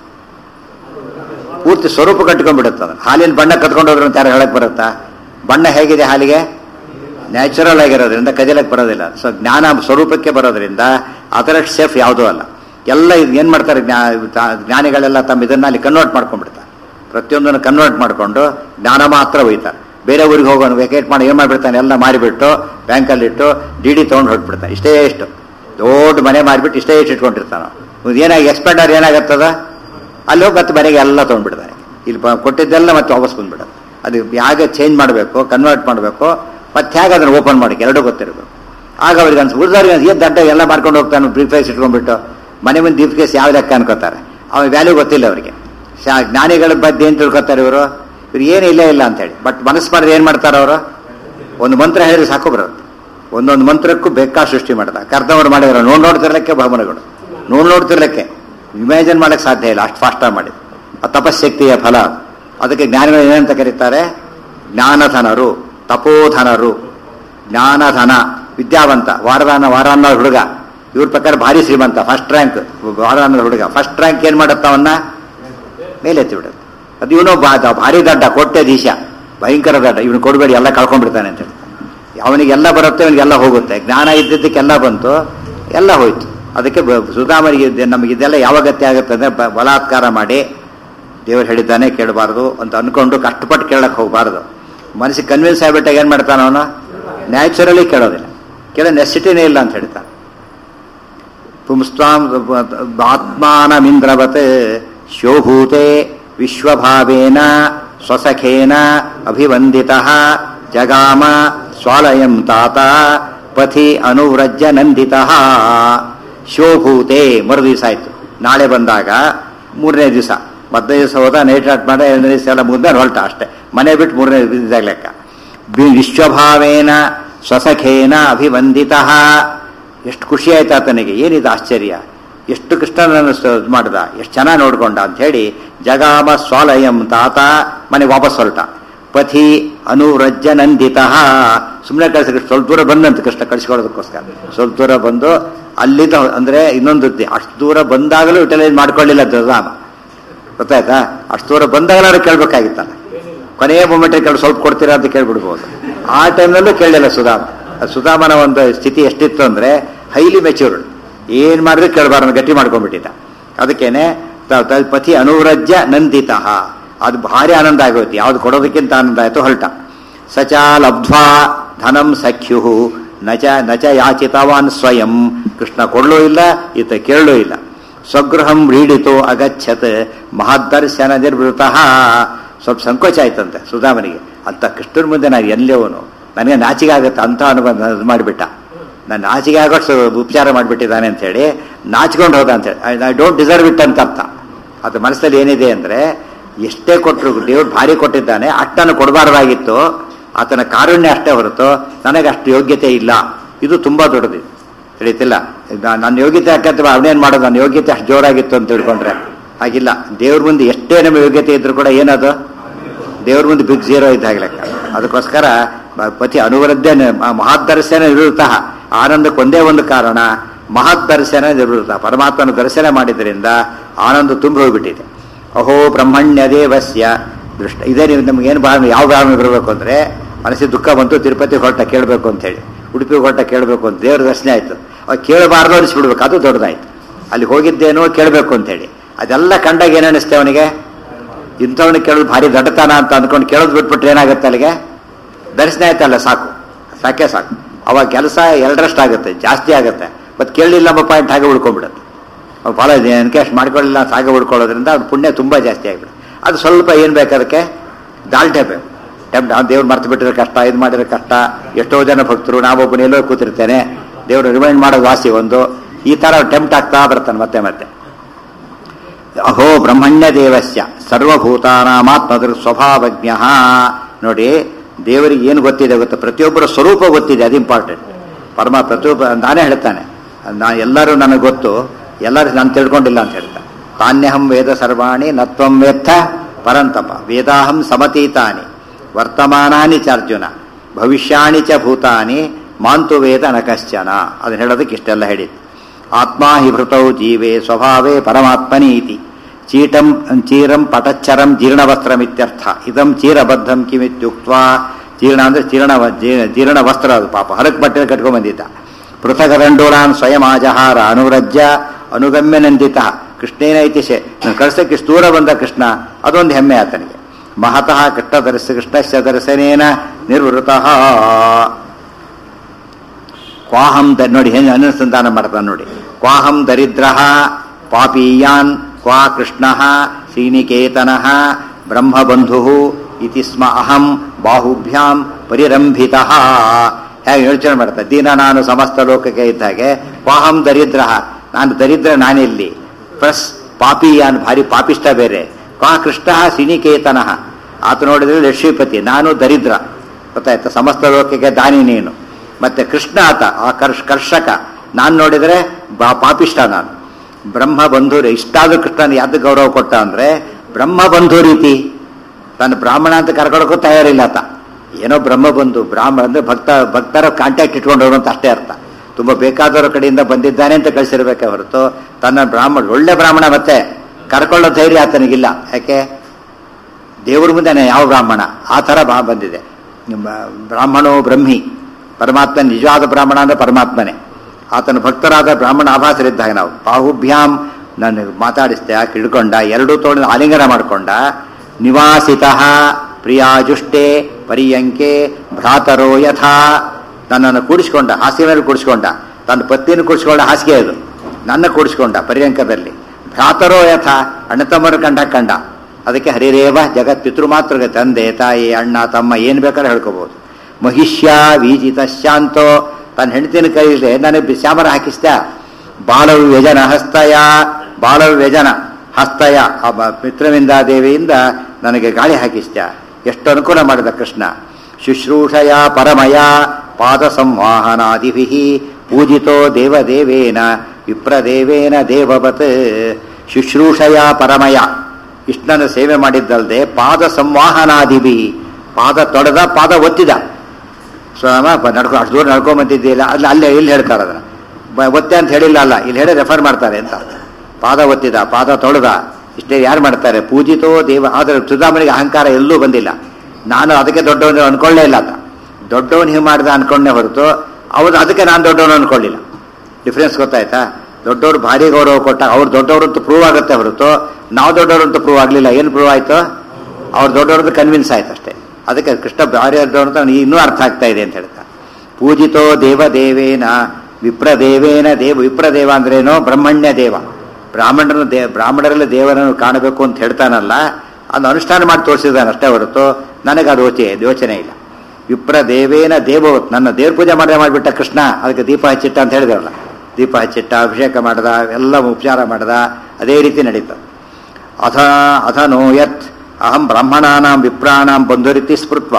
A: ಪೂರ್ತಿ ಸ್ವರೂಪ ಕಟ್ಕೊಂಡ್ಬಿಡುತ್ತೆ ಅದನ್ನ ಹಾಲಿನ ಬಣ್ಣ ಕತ್ಕೊಂಡು ಹೋದ್ರು ಅಂತ ಯಾರು ಹೇಳಕ್ ಬರುತ್ತಾ ಬಣ್ಣ ಹೇಗಿದೆ ಹಾಲಿಗೆ ನ್ಯಾಚುರಲ್ ಆಗಿರೋದ್ರಿಂದ ಕದಿಲಕ್ಕೆ ಬರೋದಿಲ್ಲ ಸೊ ಜ್ಞಾನ ಸ್ವರೂಪಕ್ಕೆ ಬರೋದ್ರಿಂದ ಅದರ ಸೇಫ್ ಯಾವುದೂ ಅಲ್ಲ ಎಲ್ಲ ಇದು ಏನು ಮಾಡ್ತಾರೆ ಜ್ಞಾ- ತಾ- ಜ್ಞಾನಿಗಳೆಲ್ಲ ತಮ್ಮ ಇದನ್ನ ಅಲ್ಲಿ ಕನ್ವರ್ಟ್ ಮಾಡ್ಕೊಂಡ್ಬಿಡ್ತಾರೆ ಪ್ರತಿಯೊಂದನ್ನು ಕನ್ವರ್ಟ್ ಮಾಡಿಕೊಂಡು ಜ್ಞಾನ ಮಾತ್ರ ಒಯ್ತಾರೆ ಬೇರೆ ಊರಿಗೆ ಹೋಗೋನು ವೆಕೇಟ್ ಮಾಡಿ ಏನು ಮಾಡಿಬಿಡ್ತಾನೆ ಎಲ್ಲ ಮಾರಿಬಿಟ್ಟು ಬ್ಯಾಂಕಲ್ಲಿಟ್ಟು ಡಿ ಡಿ ತೊಗೊಂಡು ಹೊರಟ್ಬಿಡ್ತಾನೆ ಇಷ್ಟೇ ಎಷ್ಟು ದೊಡ್ಡ ಮನೆ ಮಾರಿಬಿಟ್ಟು ಇಷ್ಟೇ ಎಷ್ಟು ಇಟ್ಕೊಂಡಿರ್ತಾನೆ ಏನಾಗಿ ಎಕ್ಸ್ಪೆಂಡರ್ ಏನಾಗತ್ತದ ಅಲ್ಲಿ ಹೋಗಿ ಮತ್ತೆ ಮನೆಗೆ ಎಲ್ಲ ತೊಗೊಂಡ್ಬಿಡ್ತಾನೆ ಇಲ್ಲಿ ಬ- ಕೊಟ್ಟಿದ್ದೆಲ್ಲ ಮತ್ತೆ ವಾಪಸ್ ಬಂದ್ಬಿಡೋದು ಅದು ಹೇಗೆ ಚೇಂಜ್ ಮಾಡಬೇಕು ಕನ್ವರ್ಟ್ ಮಾಡಬೇಕು ಮತ್ತೆ ಹೇಗೆ ಅದನ್ನು ಓಪನ್ ಮಾಡಕ್ಕೆ ಎರಡೂ ಗೊತ್ತಿರಬೇಕು ಆಗ ಅವ್ರಿಗೆ ಅನ್ಸ್ ಉಳಿದವ್ರಿಗೆ ಏನು ದಡ್ಡ ಎಲ್ಲ ಮಾಡ್ಕೊಂಡು ಹೋಗ್ತಾನೆ ಬ್ರೀಫೇಸ್ ಇಟ್ಕೊಂಡ್ಬಿಟ್ಟು ಮನೆ ಮುಂದೆ ದೀಪ್ ಕೇಸ್ ಯಾವ ಲೆಕ್ಕ ಅನ್ಕೋತಾರೆ ಅವ್ರ ವ್ಯಾಲ್ಯೂ ಗೊತ್ತಿಲ್ಲ ಅವರಿಗೆ ಶಾ- ಜ್ಞಾನಿಗಳ ಬಗ್ಗೆ ಏನು ತಿಳ್ಕೊತಾರೆ ಇವರು ಇವ್ರು ಏನು ಇಲ್ಲ ಇಲ್ಲ ಅಂತೇಳಿ ಬಟ್ ಮನಸ್ಸು ಮಾಡಿದ್ರೆ ಏನು ಮಾಡ್ತಾರೆ ಅವರು ಒಂದು ಮಂತ್ರ ಹೇಳಿದ್ರೆ ಸಾಕು ಬರೋದು ಒಂದೊಂದು ಮಂತ್ರಕ್ಕೂ ಬೇಕಾ ಸೃಷ್ಟಿ ಮಾಡ್ತಾರೆ ಕರ್ದವ್ರು ಮಾಡಿದ್ರು ನೋಡ್ ನೋಡ್ತಿರ್ಲಿಕ್ಕೆ ಭಾವನೆಗಳು ನೋಡ್ ನೋಡ್ತಿರ್ಲಿಕ್ಕೆ ಇಮ್ಯಾಜಿನ್ ಮಾಡಕ್ಕೆ ಸಾಧ್ಯ ಇಲ್ಲ ಅಷ್ಟು ಫಾಸ್ಟಾಗಿ ಮಾಡಿ ಆ ತಪಶಕ್ತಿಯ ಫಲ ಅದು. ಅದಕ್ಕೆ ಜ್ಞಾನಿಗಳು ಏನಂತ ಕರೀತಾರೆ ಜ್ಞಾನಧನರು ತಪೋಧನರು ಜ್ಞಾನಧನ ವಿದ್ಯಾವಂತ ವಾರದಾನ ವಾರಾನ್ನ ಹುಡುಗ ಇವ್ರ ಪ್ರಕಾರ ಭಾರಿ ಶ್ರೀಮಂತ ಫಸ್ಟ್ ರ್ಯಾಂಕ್ ವಾರಾನ್ನದ ಹುಡುಗ ಫಸ್ಟ್ ರ್ಯಾಂಕ್ ಏನ್ ಮಾಡುತ್ತ ಅವನ್ನ ಮೇಲೆತ್ತಿ ಬಿಡುತ್ತೆ ಅದು ಇವನು ಭಾರಿ ದಡ್ಡ ಕೋಟ್ಯಾಧೀಶ ಭಯಂಕರ ದಡ್ಡ ಇವನು ಕೊಡಬೇಡಿ ಎಲ್ಲ ಕಳ್ಕೊಂಡ್ಬಿಡ್ತಾನೆ ಅಂತ ಹೇಳಿ ಅವನಿಗೆಲ್ಲ ಬರುತ್ತೆ ಅವನಿಗೆಲ್ಲ ಹೋಗುತ್ತೆ ಜ್ಞಾನ ಇದ್ದಿದ್ದಕ್ಕೆಲ್ಲ ಬಂತು ಎಲ್ಲ ಹೋಯ್ತು ಅದಕ್ಕೆ ಬ- ಸುಧಾಮನಿಗೆ ಇದೆ- ನಮಗೆ ಇದೆಲ್ಲ ಯಾವ ಗತಿ ಆಗುತ್ತೆ ಅಂದ್ರೆ ಬ- ಬಲಾತ್ಕಾರ ಮಾಡಿ ದೇವರು ಹೇಳಿದ್ದಾನೆ ಕೇಳಬಾರ್ದು ಅಂತ ಅನ್ಕೊಂಡು ಕಷ್ಟಪಟ್ಟು ಕೇಳಕ್ ಹೋಗಬಾರ್ದು ಮನಸ್ಸಿಗೆ ಕನ್ವಿನ್ಸ್ ಆಗ್ಬಿಟ್ಟಾಗ ಏನ್ ಮಾಡ್ತಾನ ಅವನು ನ್ಯಾಚುರಲಿ ಕೇಳೋದಿಲ್ಲ ಕೇಳೋ ನೆಸಿಟಿನೇ ಇಲ್ಲ ಅಂತ ಹೇಳ್ತಾನೆ ಪುಂಸ್ವಾಂ ಆತ್ಮಾನಮಿಂದ್ರವತ್ ಶೋಭೂತೆ ವಿಶ್ವಭಾವೇನ ಸ್ವಸಖೇನ ಅಭಿವಂದಿತ ಜಗಾಮ ಸ್ವಾಲಯಂ ತಾತ ಪಥಿ ಅನುವ್ರಜ್ಯ ನಂದಿತ ಶೋಭೂತೆ ಮರು ದಿವಸ ಆಯ್ತು ನಾಳೆ ಬಂದಾಗ ಮೂರನೇ ದಿವಸ ಮೊದಲನೇ ದಿವಸ ಹೋದ ನೈಟ್ ಆಟ್ ಮಾಡ ಎರಡನೇ ದಿವಸ ಎಲ್ಲ ಮುಗಿದ ಹೊರಟ ಅಷ್ಟೇ ಮನೆ ಬಿಟ್ಟು ಮೂರನೇ ದಿವಸ ಲೆಕ್ಕ ಬಿ- ವಿಶ್ವಭಾವೇನ ಸ್ವಸಖೇನ ಅಭಿವಂದಿತ ಎಷ್ಟು ಖುಷಿ ಆಯ್ತು ಆತನಿಗೆ ಏನಿದು ಆಶ್ಚರ್ಯ ಎಷ್ಟು ಕೃಷ್ಣನನ್ನು ಸ- ಇದ್ ಮಾಡ್ದ ಎಷ್ಟು ಚೆನ್ನಾಗಿ ನೋಡ್ಕೊಂಡ ಅಂತ ಹೇಳಿ ಜಗಾಮ ಸ್ವಾಲಯಂ ತಾತ ಮನೆ ವಾಪಸ್ ಹೊರಟ ಪಥಿ ಅನುವ್ರಜ್ಯ ನಂದಿತ ಸುಮ್ಮನೆ ಕಳಿಸ ಸ್ವಲ್ಪ ದೂರ ಬಂದಂತ ಕೃಷ್ಣ ಕಳಿಸ್ಕೊಳ್ಳೋದಕ್ಕೋಸ್ಕರ ಸ್ವಲ್ಪ ದೂರ ಬಂದು ಅಲ್ಲಿಂದ ಅಂದ್ರೆ ಇನ್ನೊಂದು ದಿ- ಅಷ್ಟು ದೂರ ಬಂದಾಗಲೂ ಯುಟಿಲೈಸ್ ಮಾಡ್ಕೊಳ್ಳಿಲ್ಲ ದುರ್ಧಾಮ ಗೊತ್ತಾಯ್ತಾ ಅಷ್ಟು ದೂರ ಬಂದಾಗಲಾದ್ರೂ ಕೇಳ್ಬೇಕಾಗಿತ್ತಲ್ಲ ಕೊನೆಯ ಮೊಮೆಂಟ್ ಕೇಳಿ ಸ್ವಲ್ಪ ಕೊಡ್ತೀರಾ ಅಂತ ಕೇಳ್ಬಿಡ್ಬೋದು ಆ ಟೈಮ್ನಲ್ಲೂ ಕೇಳಲಿಲ್ಲ ಸುಧಾಮ ಆ ಸುಧಾಮನ ಒಂದು ಸ್ಥಿತಿ ಎಷ್ಟಿತ್ತು ಅಂದ್ರೆ ಹೈಲಿ ಮೆಚ್ಯೂರ್ಡ್ ಏನ್ ಮಾಡಿದ್ರೆ ಕೇಳಬಾರ್ದು ಗಟ್ಟಿ ಮಾಡ್ಕೊಂಡ್ಬಿಟ್ಟಿದ್ದ ಅದಕ್ಕೇನೆ ತ- ತ- ಪತಿ ಅನುವ್ರಜ್ಯ ನಂದಿತ ಅದು ಭಾರಿ ಆನಂದ ಆಗೋಯ್ತು ಯಾವ್ದು ಕೊಡೋದಕ್ಕಿಂತ ಆನಂದ ಆಯ್ತು ಹೊರಟ ಸಚ ಲಬ್ಧ್ವಾ ಧನಂ ಸಖ್ಯು ನಚ ನಚ ಯಾಚಿತವಾನ್ ಸ್ವಯಂ ಕೃಷ್ಣ ಕೊಡ್ಲೂ ಇಲ್ಲ ಈತ ಕೇಳಲೂ ಇಲ್ಲ ಸ್ವಗೃಹಂ ವ್ರೀಡಿತೋ ಅಗಚ್ಚತ್ ಮಹದ್ದರ್ಶನ ನಿರ್ವೃತಃ ಸ್ವಲ್ಪ ಸಂಕೋಚ ಆಯ್ತಂತೆ ಸುಧಾಮನಿಗೆ ಅಂತ ಕೃಷ್ಣನ ಮುಂದೆ ನಾನು ಎಲ್ಲವನು ನನಗೆ ನಾಚಿಕೆ ಆಗುತ್ತೆ ಅಂತ ಅನುಬಂಧ ಇದು ಮಾಡಿಬಿಟ್ಟ ನಾನು ನಾಚಿಕೆ ಆಗೋಷ್ಟು ಉಪಚಾರ ಮಾಡಿಬಿಟ್ಟಿದ್ದಾನೆ ಅಂತ ಹೇಳಿ ನಾಚಿಕೊಂಡು ಹೋದ ಅಂತ ಹೇಳಿ ಐ ಡೋಂಟ್ ಡಿಸರ್ವ್ ಇಟ್ ಅಂತ ಅರ್ಥ ಅದು ಮನಸ್ಸಲ್ಲಿ ಏನಿದೆ ಅಂದ್ರೆ ಎಷ್ಟೇ ಕೊಟ್ಟರು ದೇವ್ರು ಭಾರಿ ಕೊಟ್ಟಿದ್ದಾನೆ ಅಷ್ಟನ್ನು ಕೊಡಬಾರ್ದಾಗಿತ್ತು ಆತನ ಕಾರುಣ್ಯ ಅಷ್ಟೇ ಹೊರತು ನನಗೆ ಅಷ್ಟು ಯೋಗ್ಯತೆ ಇಲ್ಲ ಇದು ತುಂಬಾ ದೊಡ್ಡದು ತಿಳಿತಿಲ್ಲ ನಾ- ನನ್ನ ಯೋಗ್ಯತೆ ಯಾಕಂದ್ರೆ ಅವನೇನ್ ಮಾಡೋದು ನನ್ನ ಯೋಗ್ಯತೆ ಅಷ್ಟು ಜೋರಾಗಿತ್ತು ಅಂತ ತಿಳ್ಕೊಂಡ್ರೆ ಹಾಗಿಲ್ಲ ದೇವ್ರ ಮುಂದೆ ಎಷ್ಟೇ ನಮ್ಮ ಯೋಗ್ಯತೆ ಇದ್ರೂ ಕೂಡ ಏನದು ದೇವ್ರ ಮುಂದೆ ಬಿಗ್ ಜೀರೋ ಇದ್ದಾಗ ಲೆಕ್ಕ ಅದಕ್ಕೋಸ್ಕರ ಮ- ಪತಿ ಅನುವೃದ್ಧ ಮಹದ್ದರ್ಶನ ನಿವೃತ್ತ ಆನಂದಕ್ಕೆ ಒಂದೇ ಒಂದು ಕಾರಣ ಮಹದ್ದರ್ಶನ ನಿವೃತ್ತ ಪರಮಾತ್ಮನ ದರ್ಶನ ಮಾಡಿದ್ರಿಂದ ಆನಂದ ತುಂಬಿ ಹೋಗ್ಬಿಟ್ಟಿದೆ ಅಹೋ ಬ್ರಹ್ಮಣ್ಯ ದೇವಸ್ಯ ದೃಷ್ಟ ಇದೇ ನೀವು ನಮ್ಗೇನು ಭಾವನೆ ಯಾವ ಭಾವನೆ ಬರಬೇಕು ಅಂದ್ರೆ ಮನಸ್ಸಿಗೆ ದುಃಖ ಬಂತು ತಿರುಪತಿ ಹೊರಟ ಕೇಳಬೇಕು ಅಂತ ಹೇಳಿ ಉಡುಪಿ ಹೊರಟ ಕೇಳಬೇಕು ಅಂತ ದೇವ್ರ ದರ್ಶನ ಆಯ್ತು ಅವಾಗ ಕೇಳಬಾರ್ದು ಅನಿಸ್ಬಿಡ್ಬೇಕು ಅದು ದೊಡ್ಡದಾಯ್ತು ಅಲ್ಲಿ ಹೋಗಿದ್ದೇನೋ ಕೇಳಬೇಕು ಅಂತ ಹೇಳಿ ಅದೆಲ್ಲ ಕಂಡಾಗ ಏನು ಅನಿಸ್ತೆ ಅವನಿಗೆ ಇಂಥವನು ಕೇಳೋದು ಭಾರಿ ದಡ್ಡತನ ಅಂತ ಅಂದ್ಕೊಂಡು ಕೇಳೋದು ಬಿಟ್ಬಿಟ್ರೆ ಏನಾಗುತ್ತೆ ಅಲ್ಲಿಗೆ ದರ್ಶನ ಆಯ್ತಲ್ಲ ಸಾಕು ಸಾಕೆ ಸಾಕು ಅವಾಗ ಕೆಲಸ ಎರಡರಷ್ಟಾಗುತ್ತೆ ಜಾಸ್ತಿ ಆಗುತ್ತೆ ಮತ್ತೆ ಕೇಳಲಿಲ್ಲ ಪಾಯಿಂಟ್ ಹಾಗೆ ಉಳ್ಕೊಂಡ್ಬಿಡುತ್ತೆ ಅವ್ನು ಭಾಳ ಎನ್ಕೇಶ್ ಮಾಡ್ಕೊಳ್ಳಿಲ್ಲ ಅಂತ ಹಾಗೆ ಉಳ್ಕೊಳ್ಳೋದ್ರಿಂದ ಅವ್ನ ಪುಣ್ಯ ತುಂಬ ಜಾಸ್ತಿ ಆಗಿಬಿಡುತ್ತೆ ಅದು ಸ್ವಲ್ಪ ಏನು ಬೇಕು ಅದಕ್ಕೆ ದಾಲ್ಟೆ ಬೇಕು ಟೆಂಪ್ ಆ ದೇವ್ರು ಮರ್ತು ಬಿಟ್ಟಿರೋ ಕಷ್ಟ ಇದು ಮಾಡಿರೋ ಕಷ್ಟ ಎಷ್ಟೋ ಜನ ಭಕ್ತರು ನಾವೊಬ್ಬನ ಎಲ್ಲೋ ಕೂತಿರ್ತೇನೆ ದೇವರು ರಿಮೈಂಡ್ ಮಾಡೋದು ವಾಸಿ ಒಂದು ಈ ಥರ ಟೆಂಪ್ಟ್ ಆಗ್ತಾ ಬರ್ತಾನೆ ಮತ್ತೆ ಮತ್ತೆ ಅಹೋ ಬ್ರಹ್ಮಣ್ಯ ದೇವಸ್ಯ ಸರ್ವಭೂತಾನಾಮಾತ್ಮದ್ರ ಸ್ವಭಾವಜ್ಞ ನೋಡಿ ದೇವರಿಗೆ ಏನು ಗೊತ್ತಿದೆ ಗೊತ್ತಾ ಪ್ರತಿಯೊಬ್ಬರ ಸ್ವರೂಪ ಗೊತ್ತಿದೆ ಅದು ಇಂಪಾರ್ಟೆಂಟ್ ಪರಮ ಪ್ರತಿಯೊಬ್ಬ ನಾನೇ ಹೇಳ್ತಾನೆ ನಾ ಎಲ್ಲರೂ ನನಗೆ ಗೊತ್ತು ಎಲ್ಲರೂ ನಾನು ತಿಳ್ಕೊಂಡಿಲ್ಲ ಅಂತ ಹೇಳ್ತಾನೆ ತಾನ್ಯಹಂ ವೇದ ಸರ್ವಾಣಿ ನತ್ವಂ ವೇತ್ತ ಪರಂತಪ ವೇದಾಹಂ ಸಮತೀತಾನಿ ವರ್ತಮಾನಾನಿ ಚ ಅರ್ಜುನ ಭವಿಷ್ಯಾಣಿ ಚ ಭೂತಾನಿ ಮಾಂತು ವೇದ ನ ಕಶ್ಚನ ಅದನ್ನ ಹೇಳೋದಕ್ಕೆ ಇಷ್ಟೆಲ್ಲ ಹೇಳಿದ್ದು ಆತ್ಮಾ ಹಿ ಭೃತೌ ಜೀವೇ ಸ್ವಭಾವೇ ಪರಮಾತ್ಮನೀತಿ ಚೀಟಂ ಚೀರಂ ಪಟಚ್ಚರಂ ಜೀರ್ಣವಸ್ತ್ರಮಿತ್ಯರ್ಥ ಇದಂ ಚೀರಬದ್ಧಂ ಕಿಮಿತ್ಯುಕ್ತ ಜೀರ್ಣ ಅಂದ್ರೆ ಜೀರ್ಣ ಜೀರ್ಣ ವಸ್ತ್ರ ಅದು ಪಾಪ ಹರಕ್ ಬಟ್ಟೆ ಕಟ್ಕೊಂಡ್ ಬಂದಿದ್ದ ಪೃಥಗದಂಡೋಲಾನ್ ಸ್ವಯಂ ಆಜಹಾರ ಅನುರಜ್ಯ ಅನುಗಮ್ಯ ನಂದಿತ ಕೃಷ್ಣೇನೈತಿ ಶೇ ಕಳ್ಸಕ್ಕೆ ಇಷ್ಟು ದೂರ ಬಂದ ಕೃಷ್ಣ ಅದೊಂದು ಹೆಮ್ಮೆ ಆತನಿಗೆ ಮಹತಃ ಕೃಷ್ಣ ದರ್ಶ ಕೃಷ್ಣಸ್ಯ ದರ್ಶನೇನ ನಿರ್ವೃತಃ ಕ್ವಾಹಂ ದ ನೋಡಿ ಹೆಂಗೆ ಅನುಸಂಧಾನ ಮಾಡ್ತಾನೆ ನೋಡಿ ಕ್ವಾಹಂ ದರಿದ್ರ ಪಾಪೀಯಾನ್ ಕ್ವಾ ಕೃಷ್ಣ ಶ್ರೀನಿಕೇತನ ಬ್ರಹ್ಮಬಂಧು ಇತಿ ಸ್ಮ ಅಹಂ ಬಾಹುಭ್ಯಾಂ ಪರಿರಂಭಿತ ಹೇಗೆ ಯೋಚನೆ ಮಾಡ್ತಾರೆ ದೀನ ನಾನು ಸಮಸ್ತ ಲೋಕಕ್ಕೆ ಇದ್ದ ಹಾಗೆ ವಾಹಂ ದರಿದ್ರ ನಾನು ದರಿದ್ರ ನಾನಿಲ್ಲಿ ಪ್ಲಸ್ ಪಾಪಿ ಅನ್ ಭಾರಿ ಪಾಪಿಷ್ಟ ಬೇರೆ ಕಾ ಕೃಷ್ಣ ಸಿನಿಕೇತನಃ ಆತ ನೋಡಿದ್ರೆ ಲಕ್ಷ್ಮೀಪತಿ ನಾನು ದರಿದ್ರ ಗೊತ್ತಾಯ್ತಾ ಸಮಸ್ತ ಲೋಕಕ್ಕೆ ದಾನಿ ನೀನು ಮತ್ತೆ ಕೃಷ್ಣ ಆತ ಆ ಕರ್ಷ ಕರ್ಷಕ ನಾನು ನೋಡಿದ್ರೆ ಬಾ ಪಾಪಿಷ್ಟ ನಾನು ಬ್ರಹ್ಮ ಬಂಧು ಇಷ್ಟಾದ್ರೂ ಕೃಷ್ಣನ ಯಾವ್ದು ಗೌರವ ಕೊಟ್ಟ ಅಂದ್ರೆ ಬ್ರಹ್ಮ ಬಂಧು ರೀತಿ ತಾನು ಬ್ರಾಹ್ಮಣ ಅಂತ ಕರ್ಕೊಳಕ್ಕೂ ತಯಾರಿಲ್ಲ ಆತ ಏನೋ ಬ್ರಹ್ಮ ಬಂಧು ಬ್ರಾಹ್ಮಣ ಅಂದ್ರೆ ಭಕ್ತ ಭಕ್ತರ ಕಾಂಟ್ಯಾಕ್ಟ್ ಇಟ್ಕೊಂಡವರು ಅಂತ ಅಷ್ಟೇ ಅರ್ಥ ತುಂಬಾ ಬೇಕಾದವರ ಕಡೆಯಿಂದ ಬಂದಿದ್ದಾನೆ ಅಂತ ಕಳಿಸಿರ್ಬೇಕೆ ಹೊರತು ತನ್ನ ಬ್ರಾಹ್ಮಣ ಒಳ್ಳೆ ಬ್ರಾಹ್ಮಣ ಮತ್ತೆ ಕರ್ಕೊಳ್ಳೋ ಧೈರ್ಯ ಆತನಿಗಿಲ್ಲ ಯಾಕೆ ದೇವ್ರ ಮುಂದೆನೆ ಯಾವ ಬ್ರಾಹ್ಮಣ ಆ ಥರ ಬಾ ಬಂದಿದೆ ನಿಮ್ಮ ಬ್ರಾಹ್ಮಣೋ ಬ್ರಹ್ಮಿ ಪರಮಾತ್ಮ ನಿಜವಾದ ಬ್ರಾಹ್ಮಣ ಅಂದ್ರೆ ಪರಮಾತ್ಮನೇ ಆತನ ಭಕ್ತರಾದ ಬ್ರಾಹ್ಮಣ ಆಭಾಸರಿದ್ದಾಗ ನಾವು ಬಾಹುಭ್ಯಾಂ ನಾನು ಮಾತಾಡಿಸ್ದೆ ಯಾಕೆ ಹಿಡ್ಕೊಂಡ ಎರಡೂ ತೋಳಿನ ಆಲಿಂಗನ ಮಾಡಿಕೊಂಡ ನಿವಾಸಿತ ಪ್ರಿಯಾಜುಷ್ಟೆ ಪರ್ಯಂಕೆ ಭ್ರಾತರೋ ಯಥಾ ನನ್ನನ್ನು ಕೂಡಿಸ್ಕೊಂಡ ಹಾಸಿಗೆ ಮೇಲೆ ಕೂಡಿಸ್ಕೊಂಡ ತನ್ನ ಪತ್ನಿಯನ್ನು ಕೂಡಿಸ್ಕೊಂಡ ಹಾಸಿಗೆ ಅದು ನನ್ನ ಕೂಡಿಸ್ಕೊಂಡ ಪರ್ಯಂಕದಲ್ಲಿ ಭ್ರಾತರೋ ಯಥ ಅಣ್ಣ ತಮ್ಮರು ಕಂಡ ಕಂಡ ಅದಕ್ಕೆ ಹರಿರೇವ ಜಗತ್ ಪಿತೃಮಾತೃಗೆ ತಂದೆ ತಾಯಿ ಅಣ್ಣ ತಮ್ಮ ಏನು ಬೇಕಾದ್ರೆ ಹೇಳ್ಕೋಬಹುದು ಮಹಿಷ್ಯ ವೀಜಿತ ಶಾಂತೋ ತನ್ನ ಹೆಂಡತಿನ ಕೈಲಿ ನನಗೆ ಶ್ಯಾಮರ ಹಾಕಿಸ್ತ ಬಾಲವು ವ್ಯಜನ ಹಸ್ತಯ ಬಾಲವು ವ್ಯಜನ ಹಸ್ತಯ ಆ ಬ- ಮಿತ್ರವಿಂದ ದೇವಿಯಿಂದ ನನಗೆ ಗಾಳಿ ಹಾಕಿಸ್ತ ಎಷ್ಟು ಅನುಕೂಲ ಮಾಡಿದ ಕೃಷ್ಣ ಶುಶ್ರೂಷಯ ಪರಮಯ ಪಾದ ಸಂವಾಹನಾದಿಭಿ ಪೂಜಿತೋ ದೇವದೇವೇನ ವಿಪ್ರದೇವೇನ ದೇವವತ್ ಶುಶ್ರೂಷಯ ಪರಮಯ ಕೃಷ್ಣನ ಸೇವೆ ಮಾಡಿದ್ದಲ್ಲದೆ ಪಾದ ಸಂವಾಹನಾದಿಭಿ ಪಾದ ತೊಡೆದ ಪಾದ ಒತ್ತಿದ ಸ್ವಾಮ ನಡ್ಕೊ ಅಷ್ಟು ದೂರ ನಡ್ಕೊಂಬಂತಿದ್ದಿಲ್ಲ ಅಲ್ಲಿ ಅಲ್ಲೇ ಇಲ್ಲಿ ಹೇಳ್ತಾರೆ ಅದನ್ನ ಬ- ಒತ್ತೆ ಅಂತ ಹೇಳಿಲ್ಲ ಅಲ್ಲ ಇಲ್ಲಿ ಹೇಳಿ ರೆಫರ್ ಮಾಡ್ತಾರೆ ಅಂತ ಪಾದ ಒತ್ತಿದ ಪಾದ ತೊಳೆದ ಇಷ್ಟೇ ಯಾರು ಮಾಡ್ತಾರೆ ಪೂಜಿತೋ ದೇವ ಆದರೆ ಸುಧಾಮನಿಗೆ ಅಹಂಕಾರ ಎಲ್ಲೂ ಬಂದಿಲ್ಲ ನಾನು ಅದಕ್ಕೆ ದೊಡ್ಡವನು ಅನ್ಕೊಳ್ಳೇ ಇಲ್ಲ ಅಂತ ದೊಡ್ಡವನು ಹೀಗೆ ಮಾಡಿದ ಅನ್ಕೊಂಡೇ ಹೊರತು ಅವ್ರು ಅದಕ್ಕೆ ನಾನು ದೊಡ್ಡವನು ಅನ್ಕೊಳ್ಳಿಲ್ಲ ಡಿಫ್ರೆನ್ಸ್ ಗೊತ್ತಾಯ್ತಾ ದೊಡ್ಡವರು ಭಾರಿ ಗೌರವ ಕೊಟ್ಟಾಗ ಅವ್ರು ದೊಡ್ಡವರು ಅಂತ ಪ್ರೂವ್ ಆಗುತ್ತೆ ಹೊರತು ನಾವು ದೊಡ್ಡವರು ಅಂತ ಪ್ರೂವ್ ಆಗಲಿಲ್ಲ ಏನು ಪ್ರೂವ್ ಆಯ್ತು ಅವ್ರು ದೊಡ್ಡವ್ರದ್ದು ಕನ್ವಿನ್ಸ್ ಆಯ್ತು ಅಷ್ಟೇ ಅದಕ್ಕೆ ಕೃಷ್ಣ ಭಾರಿ ದೊಡ್ಡವರು ಅಂತ ಅವ್ನಿಗೆ ಇನ್ನೂ ಅರ್ಥ ಆಗ್ತಾ ಇದೆ ಅಂತ ಹೇಳ್ತಾ ಪೂಜಿತೋ ದೇವದೇವೇನ ವಿಪ್ರದೇವೇನ ದೇವ ವಿಪ್ರದೇವ ಅಂದ್ರೇನೋ ಬ್ರಹ್ಮಣ್ಯ ದೇವ ಬ್ರಾಹ್ಮಣರನ್ನು ದೇ ಬ್ರಾಹ್ಮಣರಲ್ಲಿ ದೇವರನ್ನು ಕಾಣಬೇಕು ಅಂತ ಹೇಳ್ತಾನಲ್ಲ ಅದನ್ನು ಅನುಷ್ಠಾನ ಮಾಡಿ ತೋರಿಸಿದಾನೆ ಅಷ್ಟೇ ಹೊರತು ನನಗೆ ಅದು ಯೋಚನೆ ಯೋಚನೆ ಇಲ್ಲ ವಿಪ್ರ ದೇವೇನ ದೇವವತ್ ನನ್ನ ದೇವ್ರ ಪೂಜೆ ಮಾಡದೆ ಮಾಡಿಬಿಟ್ಟ ಕೃಷ್ಣ ಅದಕ್ಕೆ ದೀಪ ಹಚ್ಚಿಟ್ಟ ಅಂತ ಹೇಳಿದವಲ್ಲ ದೀಪ ಹಚ್ಚಿಟ್ಟ ಅಭಿಷೇಕ ಮಾಡ್ದ ಎಲ್ಲ ಉಪಚಾರ ಮಾಡ್ದ ಅದೇ ರೀತಿ ನಡೀತದೆ ಅಥ ಅಥನೋ ಯತ್ ಅಹಂ ಬ್ರಾಹ್ಮಣಾನಾಂ ವಿಪ್ರಾಣಾಂ ಬಂಧುರಿತಿ ಸ್ಮೃತ್ವ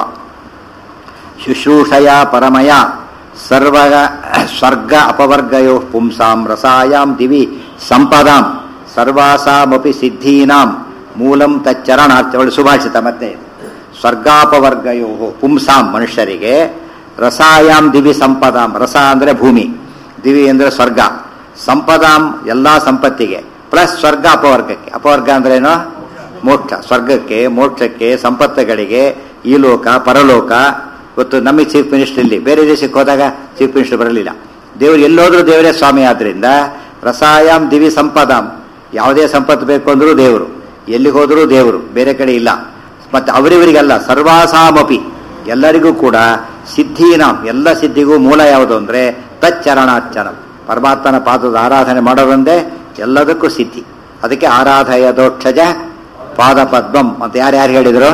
A: ಶುಶ್ರೂಷಯ ಪರಮಯ ಸರ್ವ ಸ್ವರ್ಗ ಅಪವರ್ಗಯೋ ಪುಂಸಾಂ ರಸಾಯಾಂ ದಿವಿ ಸಂಪದಾಂ ಸರ್ವಾಸಾಮಪಿ ಸಿದ್ಧೀನಾಂ ಮೂಲಂ ತಚ್ಚರಣಾರ್ಥ ಒಳ್ಳೆ ಸುಭಾಷಿತ ಮತ್ತೆ ಇದು. ಸ್ವರ್ಗಾಪವರ್ಗಯೋ ಪುಂಸಾಂ ಮನುಷ್ಯರಿಗೆ ರಸಾಯಾಂ ದಿವಿ ಸಂಪದಾಂ ರಸ ಅಂದ್ರೆ ಭೂಮಿ ದಿವಿ ಅಂದ್ರೆ ಸ್ವರ್ಗ ಸಂಪದಾಂ ಎಲ್ಲಾ ಸಂಪತ್ತಿಗೆ ಪ್ಲಸ್ ಸ್ವರ್ಗ ಅಪವರ್ಗಕ್ಕೆ ಅಪವರ್ಗ ಅಂದ್ರೇನು ಮೋಕ್ಷ ಸ್ವರ್ಗಕ್ಕೆ ಮೋಕ್ಷಕ್ಕೆ ಸಂಪತ್ತುಗಳಿಗೆ ಈ ಲೋಕ ಪರಲೋಕ ಇವತ್ತು ನಮಗೆ ಚೀಫ್ ಮಿನಿಸ್ಟರ್ ಇಲ್ಲಿ ಬೇರೆ ದೇಶಕ್ಕೆ ಹೋದಾಗ ಚೀಫ್ ಮಿನಿಸ್ಟರ್ ಬರಲಿಲ್ಲ ದೇವರು ಎಲ್ಲೋದ್ರೂ ದೇವರೇ ಸ್ವಾಮಿ ಆದ್ರಿಂದ ರಸಾಯಾಂ ದಿವಿ ಸಂಪದಾಂ ಯಾವುದೇ ಸಂಪತ್ತು ಬೇಕು ಅಂದ್ರೂ ದೇವರು ಎಲ್ಲಿಗೆ ಹೋದರೂ ದೇವರು ಬೇರೆ ಕಡೆ ಇಲ್ಲ ಮತ್ತೆ ಅವರಿವರಿಗಲ್ಲ ಸರ್ವಾಸಾಮಪಿ ಎಲ್ಲರಿಗೂ ಕೂಡ ಸಿದ್ಧೀನಾಂ ಎಲ್ಲ ಸಿದ್ಧಿಗೂ ಮೂಲ ಯಾವುದು ಅಂದ್ರೆ ತಚ್ಚರಣಾಚರಂ ಪರಮಾತ್ಮನ ಪಾದದ ಆರಾಧನೆ ಮಾಡೋದಂದೇ ಎಲ್ಲದಕ್ಕೂ ಸಿದ್ಧಿ ಅದಕ್ಕೆ ಆರಾಧಯ ದೋಕ್ಷಜ ಪಾದ ಪದ್ಮಂ ಅಂತ ಯಾರ್ಯಾರು ಹೇಳಿದ್ರು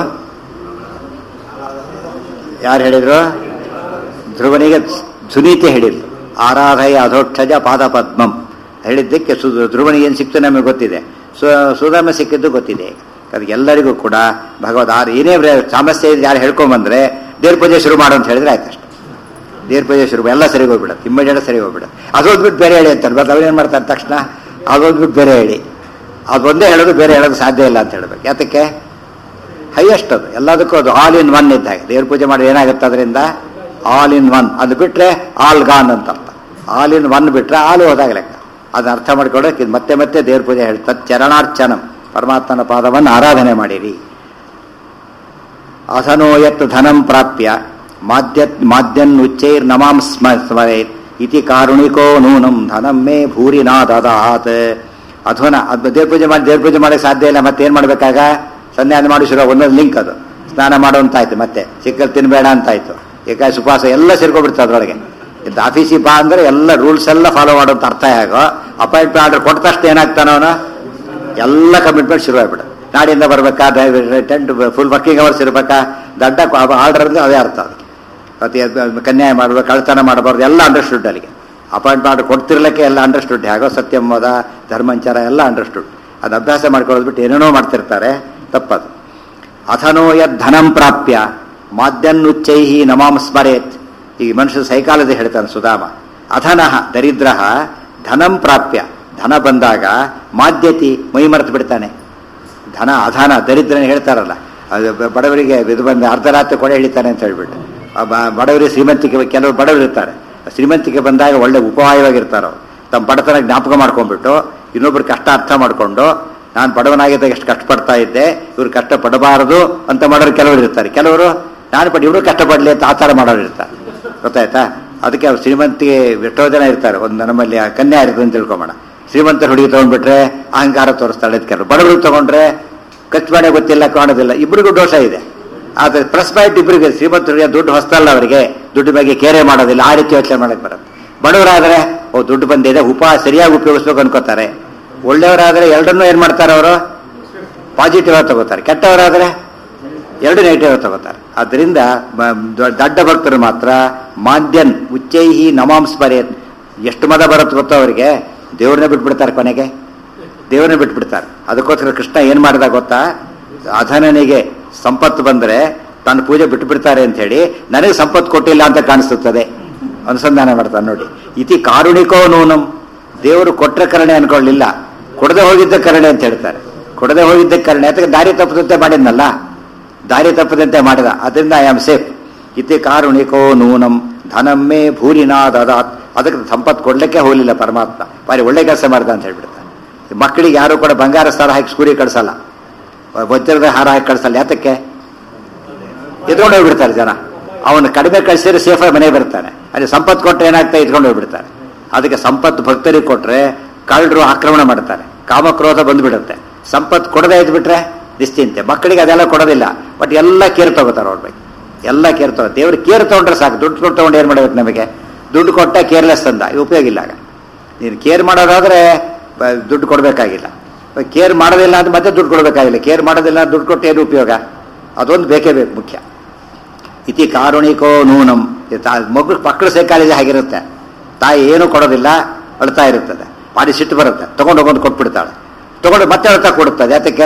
A: ಯಾರು ಹೇಳಿದ್ರು ಧ್ರುವನಿಗೆ ಸುನೀತಿ ಹೇಳಿದ್ರು ಆರಾಧಯ ಅಧೋಕ್ಷಜ ಪಾದ ಪದ್ಮಂ ಹೇಳಿದ್ದಕ್ಕೆ ಸು ಧ್ರುವನಿಗೆ ಏನು ಸಿಕ್ತು ನಮಗೆ ಗೊತ್ತಿದೆ ಸು ಸುಧಾಮ ಸಿಕ್ಕಿದ್ದು ಗೊತ್ತಿದೆ ಅದಕ್ಕೆ ಎಲ್ಲರಿಗೂ ಕೂಡ ಭಗವದ್ ಆರು ಏನೇ ವ್ರ- ಸಮಸ್ಯೆ ಇದೆ ಯಾರು ಹೇಳ್ಕೊಂಬಂದ್ರೆ ದೇವ್ರ ಪೂಜೆ ಶುರು ಮಾಡು ಅಂತ ಹೇಳಿದ್ರೆ ಆಯ್ತು ಅಷ್ಟೇ ದೇವ್ರ ಪೂಜೆ ಶುರು ಎಲ್ಲ ಸರಿ ಹೋಗ್ಬಿಡುತ್ತೆ ಇಮ್ಮಿಡಿಯೇಟ್ ಸರಿ ಹೋಗ್ಬಿಡುತ್ತೆ ಅದೊಂದ್ಬಿಟ್ಟು ಬೇರೆ ಹೇಳಿ ಅಂತಾರೆ ಮತ್ತೆ ಅವ್ರೇನು ಮಾಡ್ತಾರೆ ತಕ್ಷಣ ಅದೊಂದ್ಬಿಟ್ಟು ಬೇರೆ ಹೇಳಿ ಅದೊಂದೇ ಹೇಳೋದು ಬೇರೆ ಹೇಳೋದು ಸಾಧ್ಯ ಇಲ್ಲ ಅಂತ ಹೇಳ್ಬೇಕು ಯಾತಕ್ಕೆ ಹೈಯೆಸ್ಟ್ ಅದು ಎಲ್ಲದಕ್ಕೂ ಅದು ಆಲ್ ಇನ್ ಒನ್ ಇದ್ದಾಗ ದೇವ್ರ ಪೂಜೆ ಮಾಡಿ ಏನಾಗುತ್ತೆ ಅದರಿಂದ ಆಲ್ ಇನ್ ಒನ್ ಅದು ಬಿಟ್ರೆ ಆಲ್ ಗಾನ್ ಅಂತ ಅರ್ಥ ಆಲ್ ಇನ್ ಒನ್ ಬಿಟ್ರೆ ಆಲ್ ಹೋದಾಗ ಲೆಕ್ಕ ಅದನ್ನ ಅರ್ಥ ಮಾಡ್ಕೊಡಕ್ಕೆ ಇದು ಮತ್ತೆ ಮತ್ತೆ ದೇವ್ರ ಪೂಜೆ ಹೇಳ್ತಾರೆ ಚರಣಾರ್ಚನಂ ಪರಮಾತ್ಮನ ಪಾದವನ್ನು ಆರಾಧನೆ ಮಾಡಿರಿ ಅಧನೋ ಯತ್ ಧನಂ ಪ್ರಾಪ್ಯ ಮಾದ್ಯ ಮಾದ್ಯನ್ ಉಚ್ಚೈರ್ ನಮಾಂ ಸ್ಮ ಸ್ಮರೇತ್ ಇತಿ ಕಾರುಣಿಕೋ ನೂನಂ ಧನಂ ಮೇ ಭೂರಿ ನಾ ದದಾತ್ ಅಧುನ ಅದು ದೇವ್ರ ಪೂಜೆ ಮಾಡಿ ದೇವ್ರ ಪೂಜೆ ಮಾಡಕ್ಕೆ ಸಾಧ್ಯ ಇಲ್ಲ ಮತ್ತೆ ಏನ್ ಮಾಡ್ಬೇಕಾಗ ಸಂಧ್ಯಾನ ಮಾಡಿ ಶುರು ಒಂದೊಂದು ಲಿಂಕ್ ಅದು ಸ್ನಾನ ಮಾಡು ಅಂತಾಯ್ತು ಮತ್ತೆ ಚಿಕ್ಕಲ್ ತಿನ್ಬೇಡ ಅಂತಾಯ್ತು ಏಕಾಶ ಉಪವಾಸ ಎಲ್ಲ ಸೇರ್ಕೊಬಿಡ್ತು ಅದ್ರೊಳಗೆ ಇದು ಆಫೀಸಿಗೆ ಬಾ ಅಂದ್ರೆ ಎಲ್ಲ ರೂಲ್ಸ್ ಎಲ್ಲ ಫಾಲೋ ಮಾಡೋಂತ ಅರ್ಥ ಹೇಗೋ ಅಪಾಯಿಂಟ್ಮೆಂಟ್ ಆರ್ಡರ್ ಕೊಟ್ಟ ತಕ್ಷಣ ಏನಾಗ್ತಾನ ಅವನು ಎಲ್ಲ ಕಮಿಟ್ಮೆಂಟ್ ಶುರು ಆಗ್ಬಿಡ ನಾಡಿಂದ ಬರ್ಬೇಕಾ ಟೆಂಟ್ ಫುಲ್ ವರ್ಕಿಂಗ್ ಅವರ್ಸ್ ಇರ್ಬೇಕಾ ದಡ್ಡ ಆರ್ಡರ್ ಅಂದ್ರೆ ಅದೇ ಅರ್ಥ ಅದು ಮತ್ತೆ ಅದ್- ಕನ್ಯಾಯ ಮಾಡಬಾರ್ದು ಕಳ್ತನ ಮಾಡಬಾರ್ದು ಎಲ್ಲ ಅಂಡರ್ಸ್ಟುಡ್ ಅಲ್ಲಿಗೆ ಅಪಾಯಿಂಟ್ ಮಾಡಿ ಕೊಡ್ತಿರ್ಲಿಕ್ಕೆ ಎಲ್ಲ ಅಂಡರ್ಸ್ಟುಡ್ ಹೇಗೋ ಸತ್ಯಂವದ ಧರ್ಮಂಚರ ಎಲ್ಲ ಅಂಡರ್ಸ್ಟುಡ್ ಅದು ಅಭ್ಯಾಸ ಮಾಡ್ಕೊಳ್ಳೋದು ಬಿಟ್ಟು ಏನೇನೋ ಮಾಡ್ತಿರ್ತಾರೆ ತಪ್ಪದು ಅಥನೋ ಯದ್ ಧನಂ ಪ್ರಾಪ್ಯ ಮಾದ್ಯನ್ನುಚ್ಚೈಹಿ ನಮಾಂ ಸ್ಮರೇತ್ ಈ ಮನುಷ್ಯ ಸೈಕಾಲಜಿ ಹೇಳ್ತಾನೆ ಸುಧಾಮ ಅಧನಃ ದರಿದ್ರ ಧನಂ ಪ್ರಾಪ್ಯ ಧನ ಬಂದಾಗ ಮಾದ್ಯತಿ ಮೈ ಮರೆತು ಬಿಡ್ತಾನೆ ಧನ ಅಧನ ದರಿದ್ರನ ಹೇಳ್ತಾರಲ್ಲ ಅದು ಬ- ಬಡವರಿಗೆ ಇದು ಬಂದ ಅರ್ಧರಾತ್ರಿ ಕೊಡೆ ಹಿಡಿತಾನೆ ಅಂತ ಹೇಳ್ಬಿಟ್ಟು ಆ ಬ- ಬಡವರಿಗೆ ಶ್ರೀಮಂತಿಕೆ ಕೆಲವರು ಬಡವರು ಇರ್ತಾರೆ ಶ್ರೀಮಂತಿಕೆ ಬಂದಾಗ ಒಳ್ಳೆ ಉಪಹಾಯವಾಗಿರ್ತಾರೆ ಅವ್ರು ತಮ್ಮ ಬಡತನ ಜ್ಞಾಪಕ ಮಾಡ್ಕೊಂಡ್ಬಿಟ್ಟು ಇನ್ನೊಬ್ರು ಕಷ್ಟ ಅರ್ಥ ಮಾಡ್ಕೊಂಡು ನಾನು ಬಡವನಾಗಿದ್ದಾಗ ಎಷ್ಟು ಕಷ್ಟಪಡ್ತಾ ಇದ್ದೆ ಇವ್ರು ಕಷ್ಟ ಪಡಬಾರದು ಅಂತ ಮಾಡೋರು ಕೆಲವರು ಇರ್ತಾರೆ ಕೆಲವರು ನಾನು ಪಡಿ ಇವರು ಕಷ್ಟಪಡಲಿ ಅಂತ ಆಚಾರ ಮಾಡೋರು ಇರ್ತಾರೆ ಗೊತ್ತಾಯ್ತಾ ಅದಕ್ಕೆ ಅವ್ರು ಶ್ರೀಮಂತಿಗೆ ಎಷ್ಟೋ ಜನ ಇರ್ತಾರೆ ಒಂದು ನಮ್ಮಲ್ಲಿ ಆ ಕನ್ಯಾ ಇರ್ತದೆ ಅಂತ ತಿಳ್ಕೊಂಬೋಣ ಶ್ರೀಮಂತರ ಹುಡುಗಿ ತಗೊಂಡ್ಬಿಟ್ರೆ ಅಹಂಕಾರ ತೋರಿಸ್ತಾಳೆ ಅಂತ ಕೆಲವರು ಬಡವರು ತಗೊಂಡ್ರೆ ಖರ್ಚು ಮಾಡೇ ಗೊತ್ತಿಲ್ಲ ಕಾಣೋದಿಲ್ಲ ಇಬ್ಬರಿಗೂ ದೋಷ ಇದೆ ಆದ್ರೆ ಪ್ಲಸ್ ಪಾಯಿಂಟ್ ಇಬ್ಬರಿಗೆ ಶ್ರೀಮಂತರಿಗೆ ದುಡ್ಡು ಹೊಸ್ತಲ್ಲ ಅವರಿಗೆ ದುಡ್ಡು ಬಗ್ಗೆ ಕೇರೆ ಮಾಡೋದಿಲ್ಲ ಆ ರೀತಿ ಯೋಚನೆ ಮಾಡಕ್ ಬರುತ್ತೆ ಬಡವರಾದ್ರೆ ಓ ದುಡ್ಡು ಬಂದಿದೆ ಉಪ ಸರಿಯಾಗಿ ಉಪಯೋಗಿಸ್ಬೇಕು ಅನ್ಕೋತಾರೆ ಒಳ್ಳೆಯವರಾದ್ರೆ ಎರಡನ್ನೂ ಏನ್ ಮಾಡ್ತಾರೆ ಅವರು ಪಾಸಿಟಿವ್ ಆಗಿ ತಗೋತಾರೆ ಕೆಟ್ಟವರಾದ್ರೆ ಎರಡು ನೆಗೆಟಿವ್ ಆಗಿ ತಗೋತಾರೆ ಅದರಿಂದ ದಡ್ಡ ಭಕ್ತರು ಮಾತ್ರ ಮಾದ್ಯನ್ ಉಚ್ಚೈಹಿ ನಮಾಂ ಸ್ಮರೇತ್ ಎಷ್ಟು ಮದ ಬರುತ್ತೆ ಗೊತ್ತೋ ಅವರಿಗೆ ದೇವ್ರನ್ನೇ ಬಿಟ್ಬಿಡ್ತಾರೆ ಕೊನೆಗೆ ದೇವರನ್ನ ಬಿಟ್ಬಿಡ್ತಾರೆ ಅದಕ್ಕೋಸ್ಕರ ಕೃಷ್ಣ ಏನ್ ಮಾಡಿದ ಗೊತ್ತಾ ಅಧನನಿಗೆ ಸಂಪತ್ತು ಬಂದ್ರೆ ತನ್ನ ಪೂಜೆ ಬಿಟ್ಬಿಡ್ತಾರೆ ಅಂತ ಹೇಳಿ ನನಗೆ ಸಂಪತ್ತು ಕೊಟ್ಟಿಲ್ಲ ಅಂತ ಕಾಣಿಸುತ್ತದೆ ಅನುಸಂಧಾನ ಮಾಡ್ತಾನೆ ನೋಡಿ ಇತಿ ಕಾರುಣಿಕೋ ನೂನಂ ದೇವರು ಕೊಟ್ರ ಕರುಣೆ ಅನ್ಕೊಳ್ಳಿಲ್ಲ ಕೊಡದೆ ಹೋಗಿದ್ದ ಕರುಣೆ ಅಂತ ಹೇಳ್ತಾರೆ ಕೊಡದೆ ಹೋಗಿದ್ದ ಕರುಣೆ ಅದಕ್ಕೆ ದಾರಿ ತಪ್ಪದಂತೆ ಮಾಡಿದ್ನಲ್ಲ ದಾರಿ ತಪ್ಪದಂತೆ ಮಾಡಿದ ಅದರಿಂದ ಐ ಆಮ್ ಸೇಫ್ ಇತಿ ಕಾರುಣಿಕೋ ನೂನಂ ಧನಮ್ಮೇ ಭೂರಿನಾ ದದಾತ್ ಅದಕ್ಕೆ ಸಂಪತ್ತು ಕೊಡ್ಲಿಕ್ಕೆ ಹೋಗಲಿಲ್ಲ ಪರಮಾತ್ಮ ಬಾರಿ ಒಳ್ಳೆ ಕೆಲಸ ಮಾಡ್ದ ಅಂತ ಹೇಳ್ಬಿಡ್ತಾನೆ ಈ ಮಕ್ಕಳಿಗೆ ಯಾರು ಕೂಡ ಬಂಗಾರ ಸರ ಹಾಕಿ ಸ್ಕೂರಿಗೆ ಕಳ್ಸಲ್ಲ ವಜ್ರದ ಹಾರ ಹಾಕಿ ಕಳ್ಸಲ್ಲ ಯಾತಕ್ಕೆ ಎತ್ಕೊಂಡು ಹೋಗ್ಬಿಡ್ತಾರೆ ಜನ ಅವನು ಕಡಿಮೆ ಕಳಿಸಿದ್ರೆ ಸೇಫಾಗಿ ಮನೆಗೆ ಬರ್ತಾನೆ ಅಲ್ಲಿ ಸಂಪತ್ತು ಕೊಟ್ಟರೆ ಏನಾಗ್ತಾ ಇಟ್ಕೊಂಡು ಹೋಗ್ಬಿಡ್ತಾರೆ ಅದಕ್ಕೆ ಸಂಪತ್ತು ಭಕ್ತರಿಗೆ ಕೊಟ್ರೆ ಕಳ್ಳರು ಆಕ್ರಮಣ ಮಾಡ್ತಾರೆ ಕಾಮಕ್ರೋಧ ಬಂದ್ಬಿಡುತ್ತೆ ಸಂಪತ್ತು ಕೊಡದೇ ಇದ್ಬಿಟ್ರೆ ನಿಶ್ಚಿಂತೆ ಮಕ್ಕಳಿಗೆ ಅದೆಲ್ಲ ಕೊಡೋದಿಲ್ಲ ಬಟ್ ಎಲ್ಲ ಕೇರ್ ತಗೋತಾರೆ ಅವ್ರ ಬಗ್ಗೆ ಎಲ್ಲ ಕೇರ್ ತಗೋ ದೇವ್ರು ಕೇರ್ ತಗೊಂಡ್ರೆ ಸಾಕು ದುಡ್ಡು ಕೊಟ್ಟು ತಗೊಂಡು ಏನು ಮಾಡಬೇಕು ನಮಗೆ ದುಡ್ಡು ಕೊಟ್ಟ ಕೇರ್ಲೆಸ್ ಅಂದ ಇದು ಉಪಯೋಗ ಇಲ್ಲ ಆಗ ನೀನು ಕೇರ್ ಮಾಡೋದಾದ್ರೆ ಬ- ದುಡ್ಡು ಕೊಡಬೇಕಾಗಿಲ್ಲ ಕೇರ್ ಮಾಡೋದಿಲ್ಲ ಅಂತ ಮತ್ತೆ ದುಡ್ಡು ಕೊಡಬೇಕಾಗಿಲ್ಲ ಕೇರ್ ಮಾಡೋದಿಲ್ಲ ದುಡ್ಡು ಕೊಟ್ಟು ಏನು ಉಪಯೋಗ ಅದೊಂದು ಬೇಕೇ ಬೇಕು ಮುಖ್ಯ ಇತಿ ಕಾರುಣಿಕೋ ನೂನಂ ಇದು ತಾ- ಮಗು ಮಕ್ಕಳು ಸೈಕಾಲಜಿ ಆಗಿರುತ್ತೆ ತಾಯಿ ಏನು ಕೊಡೋದಿಲ್ಲ ಅಳ್ತಾ ಇರುತ್ತದೆ ಬಾಡಿ ಸಿಟ್ಟು ಬರುತ್ತೆ ತಗೊಂಡು ಹೋಗೋದು ಕೊಟ್ಬಿಡ್ತಾಳೆ ತಗೊಂಡು ಮತ್ತೆ ಅಳ್ತಾ ಕೊಡುತ್ತದೆ ಯಾತಕ್ಕೆ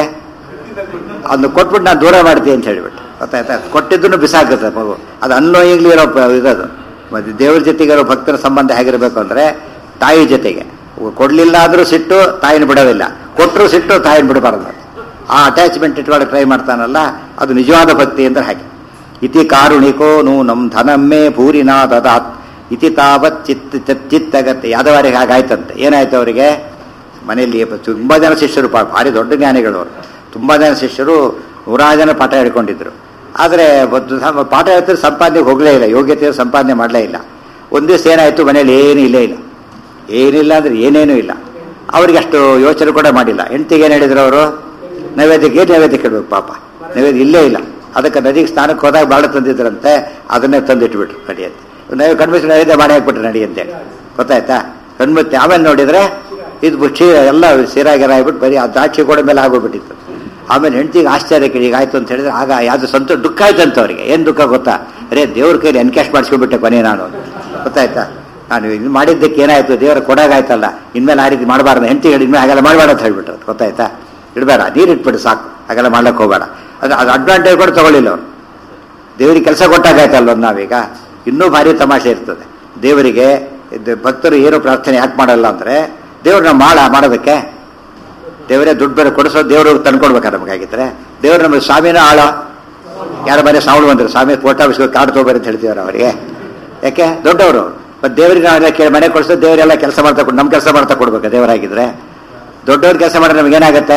A: ಅದನ್ನು ಕೊಟ್ಬಿಟ್ಟು ನಾನು ದೂರ ಮಾಡ್ತೀನಿ ಅಂತ ಹೇಳಿಬಿಟ್ಟು ಗೊತ್ತಾಯ್ತಾ ಕೊಟ್ಟಿದ್ದನ್ನು ಬಿಸಾಕುತ್ತೆ ಮಗು ಅದು ಅನ್ಲೋಯಿಂಗ್ಲಿ ಇರೋ ಪ- ಇರೋದು ಮತ್ತೆ ದೇವ್ರ ಜೊತೆಗೆ ಇರೋ ಭಕ್ತರ ಸಂಬಂಧ ಹೇಗಿರಬೇಕು ಅಂದ್ರೆ ತಾಯಿ ಜೊತೆಗೆ ಕೊಡ್ಲಿಲ್ಲ ಅಂದ್ರೂ ಸಿಟ್ಟು ತಾಯಿನ ಬಿಡೋದಿಲ್ಲ ಕೊಟ್ಟರು ಸಿಟ್ಟು ತಾಯಿನ ಬಿಡಬಾರ್ದು ಆ ಅಟ್ಯಾಚ್ಮೆಂಟ್ ಇಟ್ಕೊಂಡು ಟ್ರೈ ಮಾಡ್ತಾನಲ್ಲ ಅದು ನಿಜವಾದ ಭಕ್ತಿ ಅಂದ್ರೆ ಹಾಗೆ ಇತಿ ಕಾರುಣಿಕೋ ನೂನಂ ಧನಮ್ಮೇ ಭೂರಿನಾ ದದಾತ್ ಇತಿ ತಾವತ್ ಚಿತ್ತ ಚಿತ್- ಚಿತ್ತಗತ್ತೆ ಯಾದವಾರಿಗೆ ಹಾಗಾಯ್ತಂತೆ ಏನಾಯ್ತು ಅವರಿಗೆ ಮನೆಯಲ್ಲಿ ತುಂಬಾ ಜನ ಶಿಷ್ಯರು ಪಾ- ಭಾರಿ ದೊಡ್ಡ ಜ್ಞಾನಿಗಳು ಅವರು ತುಂಬಾ ಜನ ಶಿಷ್ಯರು ನೂರಾರು ಜನ ಪಾಠ ಹೇಳ್ಕೊಂಡಿದ್ರು ಆದರೆ ಒಂದು ಸ- ಪಾಠ ಹೇಳ್ತಾರೆ ಸಂಪಾದನೆಗೆ ಹೋಗಲೇ ಇಲ್ಲ ಯೋಗ್ಯತೆ ಸಂಪಾದನೆ ಮಾಡಲೇ ಇಲ್ಲ ಒಂದು ದಿವಸ ಏನಾಯ್ತು ಮನೇಲಿ ಏನೂ ಇಲ್ಲೇ ಇಲ್ಲ ಏನಿಲ್ಲ ಅಂದ್ರೆ ಏನೇನೂ ಇಲ್ಲ ಅವ್ರಿಗೆ ಅಷ್ಟು ಯೋಚನೆ ಕೂಡ ಮಾಡಿಲ್ಲ ಹೆಂಡತಿಗೆ ಏನು ಹೇಳಿದ್ರು ಅವರು ನೈವೇದ್ಯಕ್ಕೆ ಏನು ನೈವೇದ್ಯ ಕೇಳಬೇಕು ಪಾಪ ನೈವೇದ್ಯ ಇಲ್ಲೇ ಇಲ್ಲ ಅದಕ್ಕೆ ನದಿಗೆ ಸ್ನಾನಕ್ಕೆ ಹೋದಾಗ ಬಾಳ ತಂದಿದ್ರಂತೆ ಅದನ್ನೇ ತಂದಿಟ್ಬಿಟ್ರು ನಡಿಯಂತೆ ನೈವೇದ್ಯ ಕಣ್ಮಿಸಿ ನೈವೇದ್ಯ ಮಾಡಿ ಹಾಕ್ಬಿಟ್ರು ನಡಿ ಅಂತೇಳಿ ಗೊತ್ತಾಯ್ತಾ ಕಣ್ಮುತ್ತಿ ಆಮೇಲೆ ನೋಡಿದ್ರೆ ಇದು ಬುಚ್ಚಿ ಎಲ್ಲ ಸಿರಾಗಿರ ಆಗ್ಬಿಟ್ಟು ಬರೀ ಆ ದ್ರಾಕ್ಷಿ ಗೋಡೆ ಮೇಲೆ ಆಗೋಗ್ಬಿಟ್ಟಿತ್ತು ಆಮೇಲೆ ಹೆಂಡತಿಗೆ ಆಶ್ಚರ್ಯಕ್ಕೆ ಈಗ ಆಯ್ತು ಅಂತ ಹೇಳಿದ್ರೆ ಆಗ ಯಾವ್ದು ಸಂತ ದುಃಖ ಆಯ್ತಂತ ಅವರಿಗೆ ಏನು ದುಃಖ ಗೊತ್ತಾ ಅರೇ ದೇವ್ರ ಕೈಲಿ ಎನ್ಕ್ಯಾಶ್ ಮಾಡಿಸ್ಕೊಂಡ್ಬಿಟ್ಟೆ ಕೊನೆ ನಾನು ಅಂತ. ಗೊತ್ತಾಯ್ತಾ ನಾನು ಇದು ಮಾಡಿದ್ದಕ್ಕೆ ಏನಾಯ್ತು ದೇವರ ಕೊಡಾಗಾಯ್ತಲ್ಲ ಇನ್ಮೇಲೆ ಆ ರೀತಿ ಮಾಡಬಾರ್ದು ಹೆಂಡತಿ ಹೇಳಿ ಇನ್ಮೇಲೆ ಹಾಗೆಲ್ಲ ಮಾಡಬೇಡ ಅಂತ ಹೇಳ್ಬಿಟ್ರು ಗೊತ್ತಾಯ್ತಾ ಇಡಬೇಡ ನೀರು ಇಟ್ಬಿಟ್ಟು ಸಾಕು ಹಾಗೆಲ್ಲ ಮಾಡ್ಲಿಕ್ಕೆ ಹೋಗಬೇಡ ಅದು ಅದು ಅಡ್ವಾಂಟೇಜ್ ಕೂಡ ತಗೊಳ್ಳಿಲ್ಲ ಅವ್ರು ದೇವರಿಗೆ ಕೆಲಸ ಕೊಟ್ಟಾಗಾಯ್ತಲ್ಲ ಒಂದು ನಾವೀಗ ಇನ್ನೂ ಭಾರಿ ತಮಾಷೆ ಇರ್ತದೆ ದೇವರಿಗೆ ಇದು ಭಕ್ತರು ಏನು ಪ್ರಾರ್ಥನೆ ಯಾಕೆ ಮಾಡಲ್ಲ ಅಂದ್ರೆ ದೇವ್ರನ್ನ ಮಾಡ ಮಾಡೋದಕ್ಕೆ ದೇವರೇ ದುಡ್ಡು ಬೇರೆ ಕೊಡಿಸೋ ದೇವರು ತಂದ್ಕೊಡ್ಬೇಕಾ ನಮಗಾಗಿದ್ರೆ ದೇವ್ರು ನಮಗೆ ಸ್ವಾಮಿನ ಆಳ ಯಾರ ಮನೆ ಸಾವಳು ಬಂದ್ರು ಸ್ವಾಮಿ ಫೋಟೋ ಆಫೀಸ್ಗೆ ಕಾರ್ಡ್ ತಗೋಬೇರಿ ಅಂತ ಹೇಳ್ತೀವ್ರ ಅವರಿಗೆ ಯಾಕೆ ದೊಡ್ಡವರು ಮತ್ತೆ ದೇವರಿಗೆ ನಾವೆಲ್ಲ ಕೇಳಿ ಮನೆ ಕೊಡಿಸೋ ದೇವರೆಲ್ಲ ಕೆಲಸ ಮಾಡ್ತಾ ಕೊಡ್ ನಮ್ಮ ಕೆಲಸ ಮಾಡ್ತಾ ಕೊಡ್ಬೇಕಾ ದೇವರಾಗಿದ್ರೆ ದೊಡ್ಡವ್ರ ಕೆಲಸ ಮಾಡಿದ್ರೆ ನಮಗೇನಾಗತ್ತೆ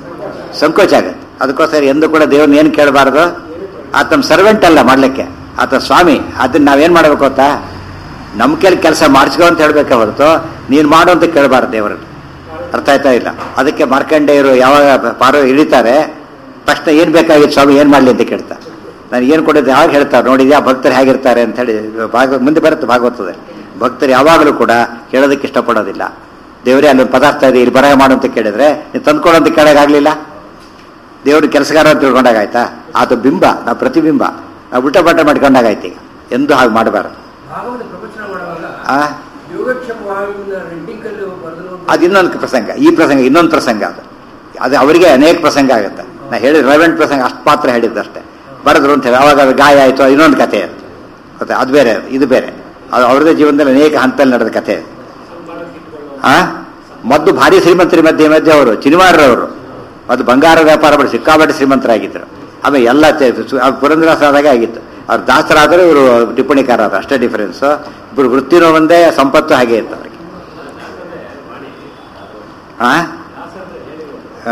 A: ಸಂಕೋಚ ಆಗುತ್ತೆ ಅದಕ್ಕೋಸ್ಕರ ಎಂದು ಕೂಡ ದೇವ್ರನ್ನ ಏನು ಕೇಳಬಾರ್ದು ಆತ ನಮ್ಮ ಸರ್ವೆಂಟ್ ಅಲ್ಲ ಮಾಡ್ಲಿಕ್ಕೆ ಆತ ಸ್ವಾಮಿ ಅದನ್ನ ನಾವೇನ್ ಮಾಡ್ಬೇಕು ಗೊತ್ತಾ ನಮ್ಮ ಕೈಲಿ ಕೆಲಸ ಮಾಡಿಸ್ಕೊ ಅಂತ ಹೇಳ್ಬೇಕೆ ಹೊರತು ನೀನು ಮಾಡು ಅಂತ ಕೇಳಬಾರ್ದು ದೇವರಲ್ಲಿ ಅರ್ಥ ಆಯ್ತಾ ಇಲ್ಲ ಅದಕ್ಕೆ ಮಾರ್ಕಂಡೇಯರು ಯಾವಾಗ ಪಾರು ಇಳಿತಾರೆ ತಕ್ಷಣ ಏನ್ ಬೇಕಾಗಿತ್ತು ಸ್ವಾಮಿ ಏನ್ ಮಾಡ್ಲಿ ಅಂತ ಕೇಳ್ತಾರೆ ನಾನು ಏನು ಕೊಟ್ಟಿದ್ದೆ ಯಾವಾಗ ಹೇಳ್ತಾರೆ ನೋಡಿದ್ಯಾ ಭಕ್ತರು ಹೇಗಿರ್ತಾರೆ ಅಂತ ಹೇಳಿ ಭಾಗ ಮುಂದೆ ಬರುತ್ತೆ ಭಾಗವತದಲ್ಲಿ ಭಕ್ತರು ಯಾವಾಗಲೂ ಕೂಡ ಕೇಳೋದಕ್ಕೆ ಇಷ್ಟಪಡೋದಿಲ್ಲ ದೇವರೇ ಅಲ್ಲೊಂದು ಪದಾರ್ಥ ಇದೆ ಇಲ್ಲಿ ಬರಹ ಮಾಡು ಅಂತ ಕೇಳಿದ್ರೆ ನೀವು ತಂದ್ಕೊಡು ಅಂತ ಕೇಳೋಕ್ಕಾಗಲಿಲ್ಲ ದೇವ್ರ ಕೆಲಸಗಾರ ಅಂತ ತಿಳ್ಕೊಂಡಾಗಾಯ್ತಾ ಅದು ಬಿಂಬ ನಾವು ಪ್ರತಿಬಿಂಬ ನಾವು ಉಲ್ಟ ಪಲ್ಟ ಮಾಡ್ಕೊಂಡಾಗಾಯ್ತು ಈಗ ಎಂದು ಹಾಗೆ ಮಾಡಬಾರ್ದು
C: ಭಾಗವತ ಪ್ರವಚನ ಮಾಡುವಾಗ
A: ಆ
C: ಯೋಗಕ್ಷೇಮವಾಗಿನ ರೆಡ್ಡಿಂಕಲ್ಲಿ ಬರೆದ್ರು
A: ಅದು ಇನ್ನೊಂದು ಪ್ರಸಂಗ ಈ ಪ್ರಸಂಗ ಇನ್ನೊಂದು ಪ್ರಸಂಗ ಅದು ಅದು ಅವರಿಗೆ ಅನೇಕ ಪ್ರಸಂಗ ಆಗುತ್ತೆ ನಾ ಹೇಳಿದ ರೆಲೆವೆಂಟ್ ಪ್ರಸಂಗ ಅಷ್ಟು ಮಾತ್ರ ಹೇಳಿದ್ದಷ್ಟೇ ಬರೆದ್ರು ಅಂತ ಹೇಳಿ ಅವಾಗ ಅದು ಗಾಯ ಆಯಿತು ಇನ್ನೊಂದು ಕಥೆ ಅದು ಮತ್ತೆ ಅದು ಬೇರೆ ಇದು ಬೇರೆ ಅದು ಅವ್ರದೇ ಜೀವನದಲ್ಲಿ ಅನೇಕ ಹಂತದಲ್ಲಿ ನಡೆದ ಕಥೆ ಅದು. ಆ ಮೊದಲು ಭಾರಿ ಶ್ರೀಮಂತರಿ ಮಧ್ಯೆ ಮಧ್ಯೆ ಅವರು ಚಿನಿವಾರರವರು ಅದು ಬಂಗಾರ ವ್ಯಾಪಾರ ಮಾಡಿ ಸಿಕ್ಕಾಪಟ್ಟೆ ಶ್ರೀಮಂತರಾಗಿದ್ದರು ಆಮೇಲೆ ಎಲ್ಲ ತೆ- ಸು- ಆ ಪುರಂದರದಾಸಾದಾಗ ಆಗಿತ್ತು ಅವ್ರು ದಾಸರಾದರೆ ಇವರು ಟಿಪ್ಪಣಿಕಾರ ಆದ್ರು ಅಷ್ಟೇ ಡಿಫರೆನ್ಸ್ ಇಬ್ಬರು ವೃತ್ತಿನೂ ಒಂದೇ ಸಂಪತ್ತು ಹಾಗೆ ಇತ್ತು ಅವರಿಗೆ ಆ ಆ.